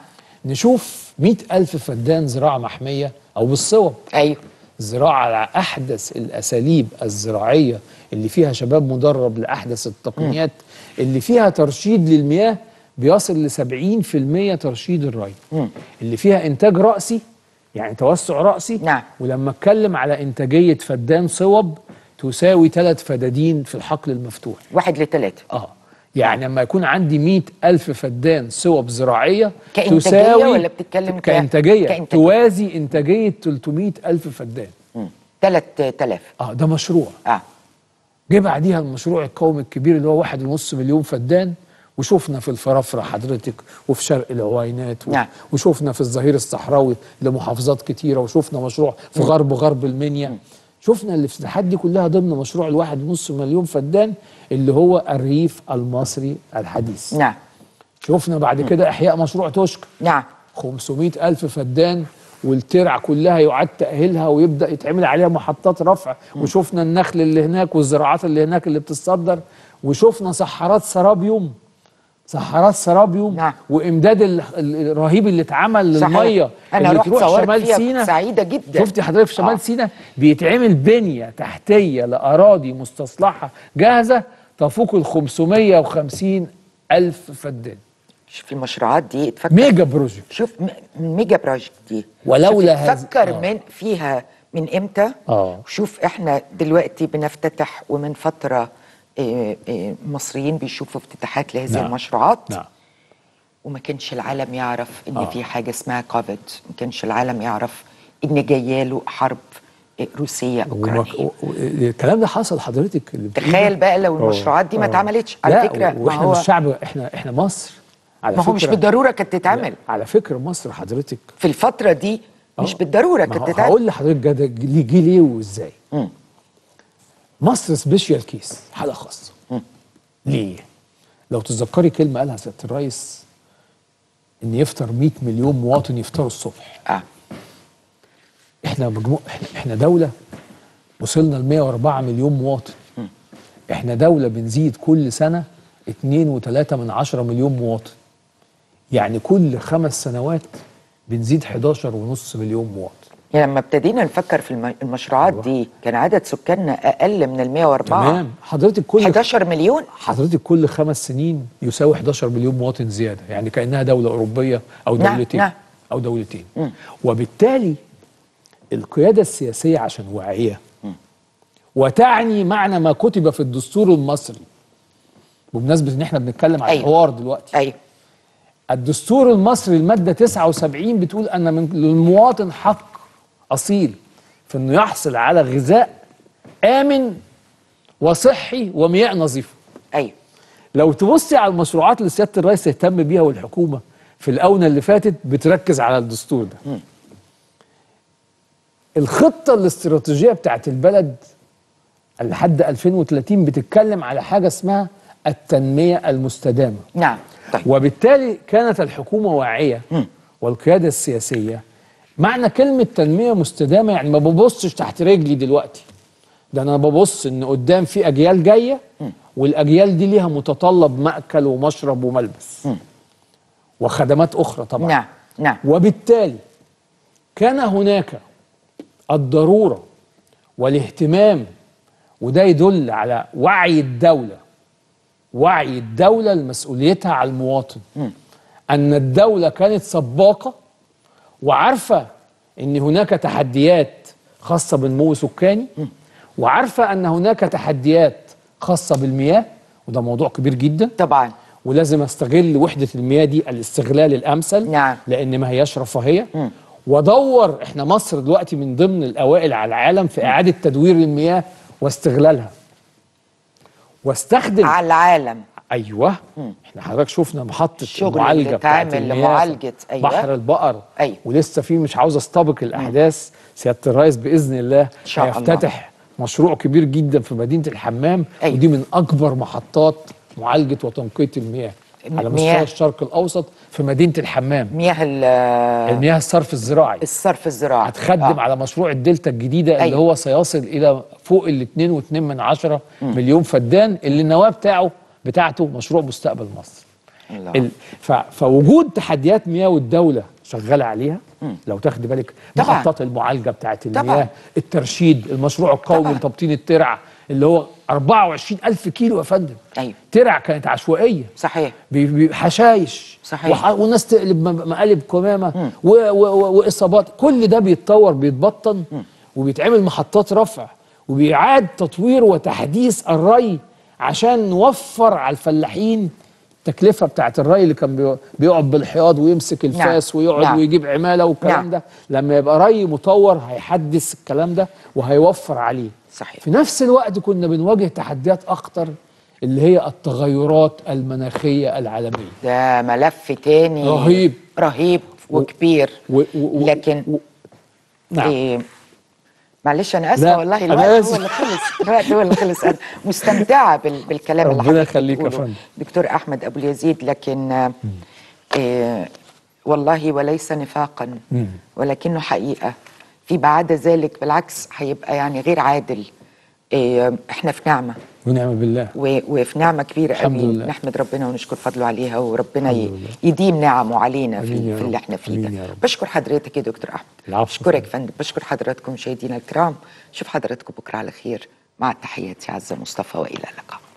نشوف مئة ألف فدان زراعة محمية أو بالصوب ايوه زراعة على أحدث الأساليب الزراعية اللي فيها شباب مدرب لأحدث التقنيات اللي فيها ترشيد للمياه بيصل ل 70% ترشيد الري اللي فيها إنتاج رأسي يعني توسع رأسي نعم. ولما اتكلم على إنتاجية فدان صوب تساوي ثلاث فدادين في الحقل المفتوح واحد لثلاثة اه يعني لما يكون عندي مئة ألف فدان صوب زراعية كإنتاجية تساوي ولا بتتكلم ك- كإنتاجية, كإنتاجية. توازي إنتاجية 300 ألف فدان ثلاث آلاف اه ده مشروع اه جه بعديها المشروع القومي الكبير اللي هو واحد ونص مليون فدان وشفنا في الفرافرة حضرتك وفي شرق العوينات و... نعم. وشفنا في الظهير الصحراوي لمحافظات كتيرة وشفنا مشروع في غرب غرب المنيا شفنا الافتتاحات دي كلها ضمن مشروع الواحد ونص مليون فدان اللي هو الريف المصري الحديث نعم شفنا بعد كده إحياء مشروع توشكا نعم 500 ألف فدان والترع كلها يعاد تأهيلها ويبدأ يتعمل عليها محطات رفع وشفنا النخل اللي هناك والزراعات اللي هناك اللي بتتصدر وشفنا صحارات سرابيوم صحارات سرابيوم نعم. وامداد ال- ال- الرهيب اللي اتعمل صحيح. للميه انا اللي رحت تروح صورت شمال فيها سيناء سعيده جدا شفتي حضرتك في شمال آه. سيناء بيتعمل بنيه تحتيه لاراضي مستصلحه جاهزه تفوق ال 550 الف فدان شوف المشروعات دي تفكر ميجا بروجكت شوف م- ميجا بروجكت دي ولولا شوف هذا- فكر آه. من فيها من امتى آه. شوف احنا دلوقتي بنفتتح ومن فتره آه، آه، مصريين بيشوفوا افتتاحات لهذه نعم. المشروعات نعم وما كانش العالم يعرف ان آه. في حاجه اسمها كوفيد ما كانش العالم يعرف ان جاياله حرب آه، روسيه اوكرانيه وما- و- و- الكلام ده حصل حضرتك اللي بتقوليه تخيل ده؟ بقى لو آه، المشروعات دي ما آه. اتعملتش على لا، فكره ما واحنا هو مش شعب احنا احنا مصر على ما هو مش فكرة- بالضروره كانت تتعمل لا، على فكره مصر حضرتك في الفتره دي مش آه. بالضروره ما كانت هو تتعمل هقول لحضرتك جد- ليه جه ليه وازاي مم. مصر سبيشال كيس حاله خاصه ليه لو تتذكري كلمه قالها سياده الرئيس ان يفطر 100 مليون مواطن يفطروا الصبح اه احنا مجموع احنا, احنا دوله وصلنا ل 104 مليون مواطن احنا دوله بنزيد كل سنه 2.3 من عشرة مليون مواطن يعني كل خمس سنوات بنزيد 11 ونص مليون مواطن يعني لما ابتدينا نفكر في الم- المشروعات دي كان عدد سكاننا اقل من ال 104 تمام حضرتك كل 11 مليون حضرتك كل خمس سنين يساوي 11 مليون مواطن زياده يعني كانها دوله اوروبيه او نعم، دولتين نعم. او دولتين وبالتالي القياده السياسيه عشان واعيه وتعني معنى ما كتب في الدستور المصري بمناسبه ان احنا بنتكلم عن أيوة. الحوار دلوقتي ايوه الدستور المصري الماده 79 بتقول ان من للمواطن حق اصيل في انه يحصل على غذاء امن وصحي ومياه نظيفه ايوه لو تبصي على المشروعات اللي سياده الرئيس اهتم بيها والحكومه في الاونه اللي فاتت بتركز على الدستور ده الخطه الاستراتيجيه بتاعت البلد لحد 2030 بتتكلم على حاجه اسمها التنميه المستدامه نعم طيب وبالتالي كانت الحكومه واعيه والقياده السياسيه معنى كلمه تنميه مستدامه يعني ما ببصش تحت رجلي دلوقتي ده انا ببص ان قدام في اجيال جايه والاجيال دي ليها متطلب ماكل ومشرب وملبس وخدمات اخرى طبعا نعم نعم وبالتالي كان هناك الضروره والاهتمام وده يدل على وعي الدوله وعي الدوله لمسؤوليتها على المواطن ان الدوله كانت سباقه وعارفه ان هناك تحديات خاصه بالنمو السكاني وعارفه ان هناك تحديات خاصه بالمياه وده موضوع كبير جدا طبعا ولازم استغل وحده المياه دي الاستغلال الامثل نعم. لان ما هياش رفاهيه وادور احنا مصر دلوقتي من ضمن الاوائل على العالم في اعاده تدوير المياه واستغلالها واستخدم على العالم ايوه احنا حضرتك شفنا محطه الشغل المعالجه اللي بتاعت اتعمل المياه لمعالجة، أيوة. بحر البقر أيوة. ولسه في مش عاوز استبق الاحداث سياده الرئيس باذن الله شاء الله. هيفتتح مشروع كبير جدا في مدينه الحمام أيوة. ودي من اكبر محطات معالجه وتنقيه المياه على مياه. مستوى الشرق الاوسط في مدينه الحمام مياه ال- المياه الصرف الزراعي الصرف الزراعي هتخدم آه. على مشروع الدلتا الجديده اللي أيوة. هو سيصل الى فوق ال 2.2 من عشرة مليون فدان اللي النواه بتاعه بتاعته مشروع مستقبل مصر الله. ال... ف... فوجود تحديات مياه والدوله شغاله عليها لو تاخدي بالك طبعاً. محطات المعالجه بتاعت المياه طبعاً. الترشيد المشروع القومي طبعاً. لتبطين الترع اللي هو 24 ألف كيلو يا فندم أيوة. ترع كانت عشوائيه صحيح بي- بي- حشايش صحيح. وح... والناس تقلب م- مقالب كمامه و... و... و... واصابات كل ده بيتطور بيتبطن وبيتعمل محطات رفع وبيعاد تطوير وتحديث الري عشان نوفر على الفلاحين التكلفه بتاعت الري اللي كان بي- بيقعد بالحياض ويمسك الفاس نعم. ويقعد نعم. ويجيب عماله والكلام نعم. ده لما يبقى ري مطور هيحدث الكلام ده وهيوفر عليه صحيح. في نفس الوقت كنا بنواجه تحديات اخطر اللي هي التغيرات المناخيه العالميه ده ملف تاني رهيب. رهيب وكبير و... و... و... لكن و... نعم إيه معلش انا اسفه لا، والله أنا الوقت آسف. هو اللي خلص الوقت هو اللي خلص انا مستمتعه بال... بالكلام اللي ربنا حضرتك يخليك يا بتقوله. فندم. دكتور احمد ابو اليزيد لكن آه، إيه والله وليس نفاقا ولكنه حقيقه في بعد ذلك بالعكس هيبقى يعني غير عادل إيه احنا في نعمه ونعم بالله و- وفي نعمه كبيره الحمد قوي لله. نحمد ربنا ونشكر فضله عليها وربنا ي- الحمد لله. يديم نعمه علينا في, آمين يا في رب. اللي احنا فيه آمين ده يا رب. بشكر حضرتك يا دكتور احمد العفو. بشكرك يا فندم بشكر حضراتكم مشاهدينا الكرام شوف حضراتكم بكره على خير مع تحياتي عزه مصطفى والى اللقاء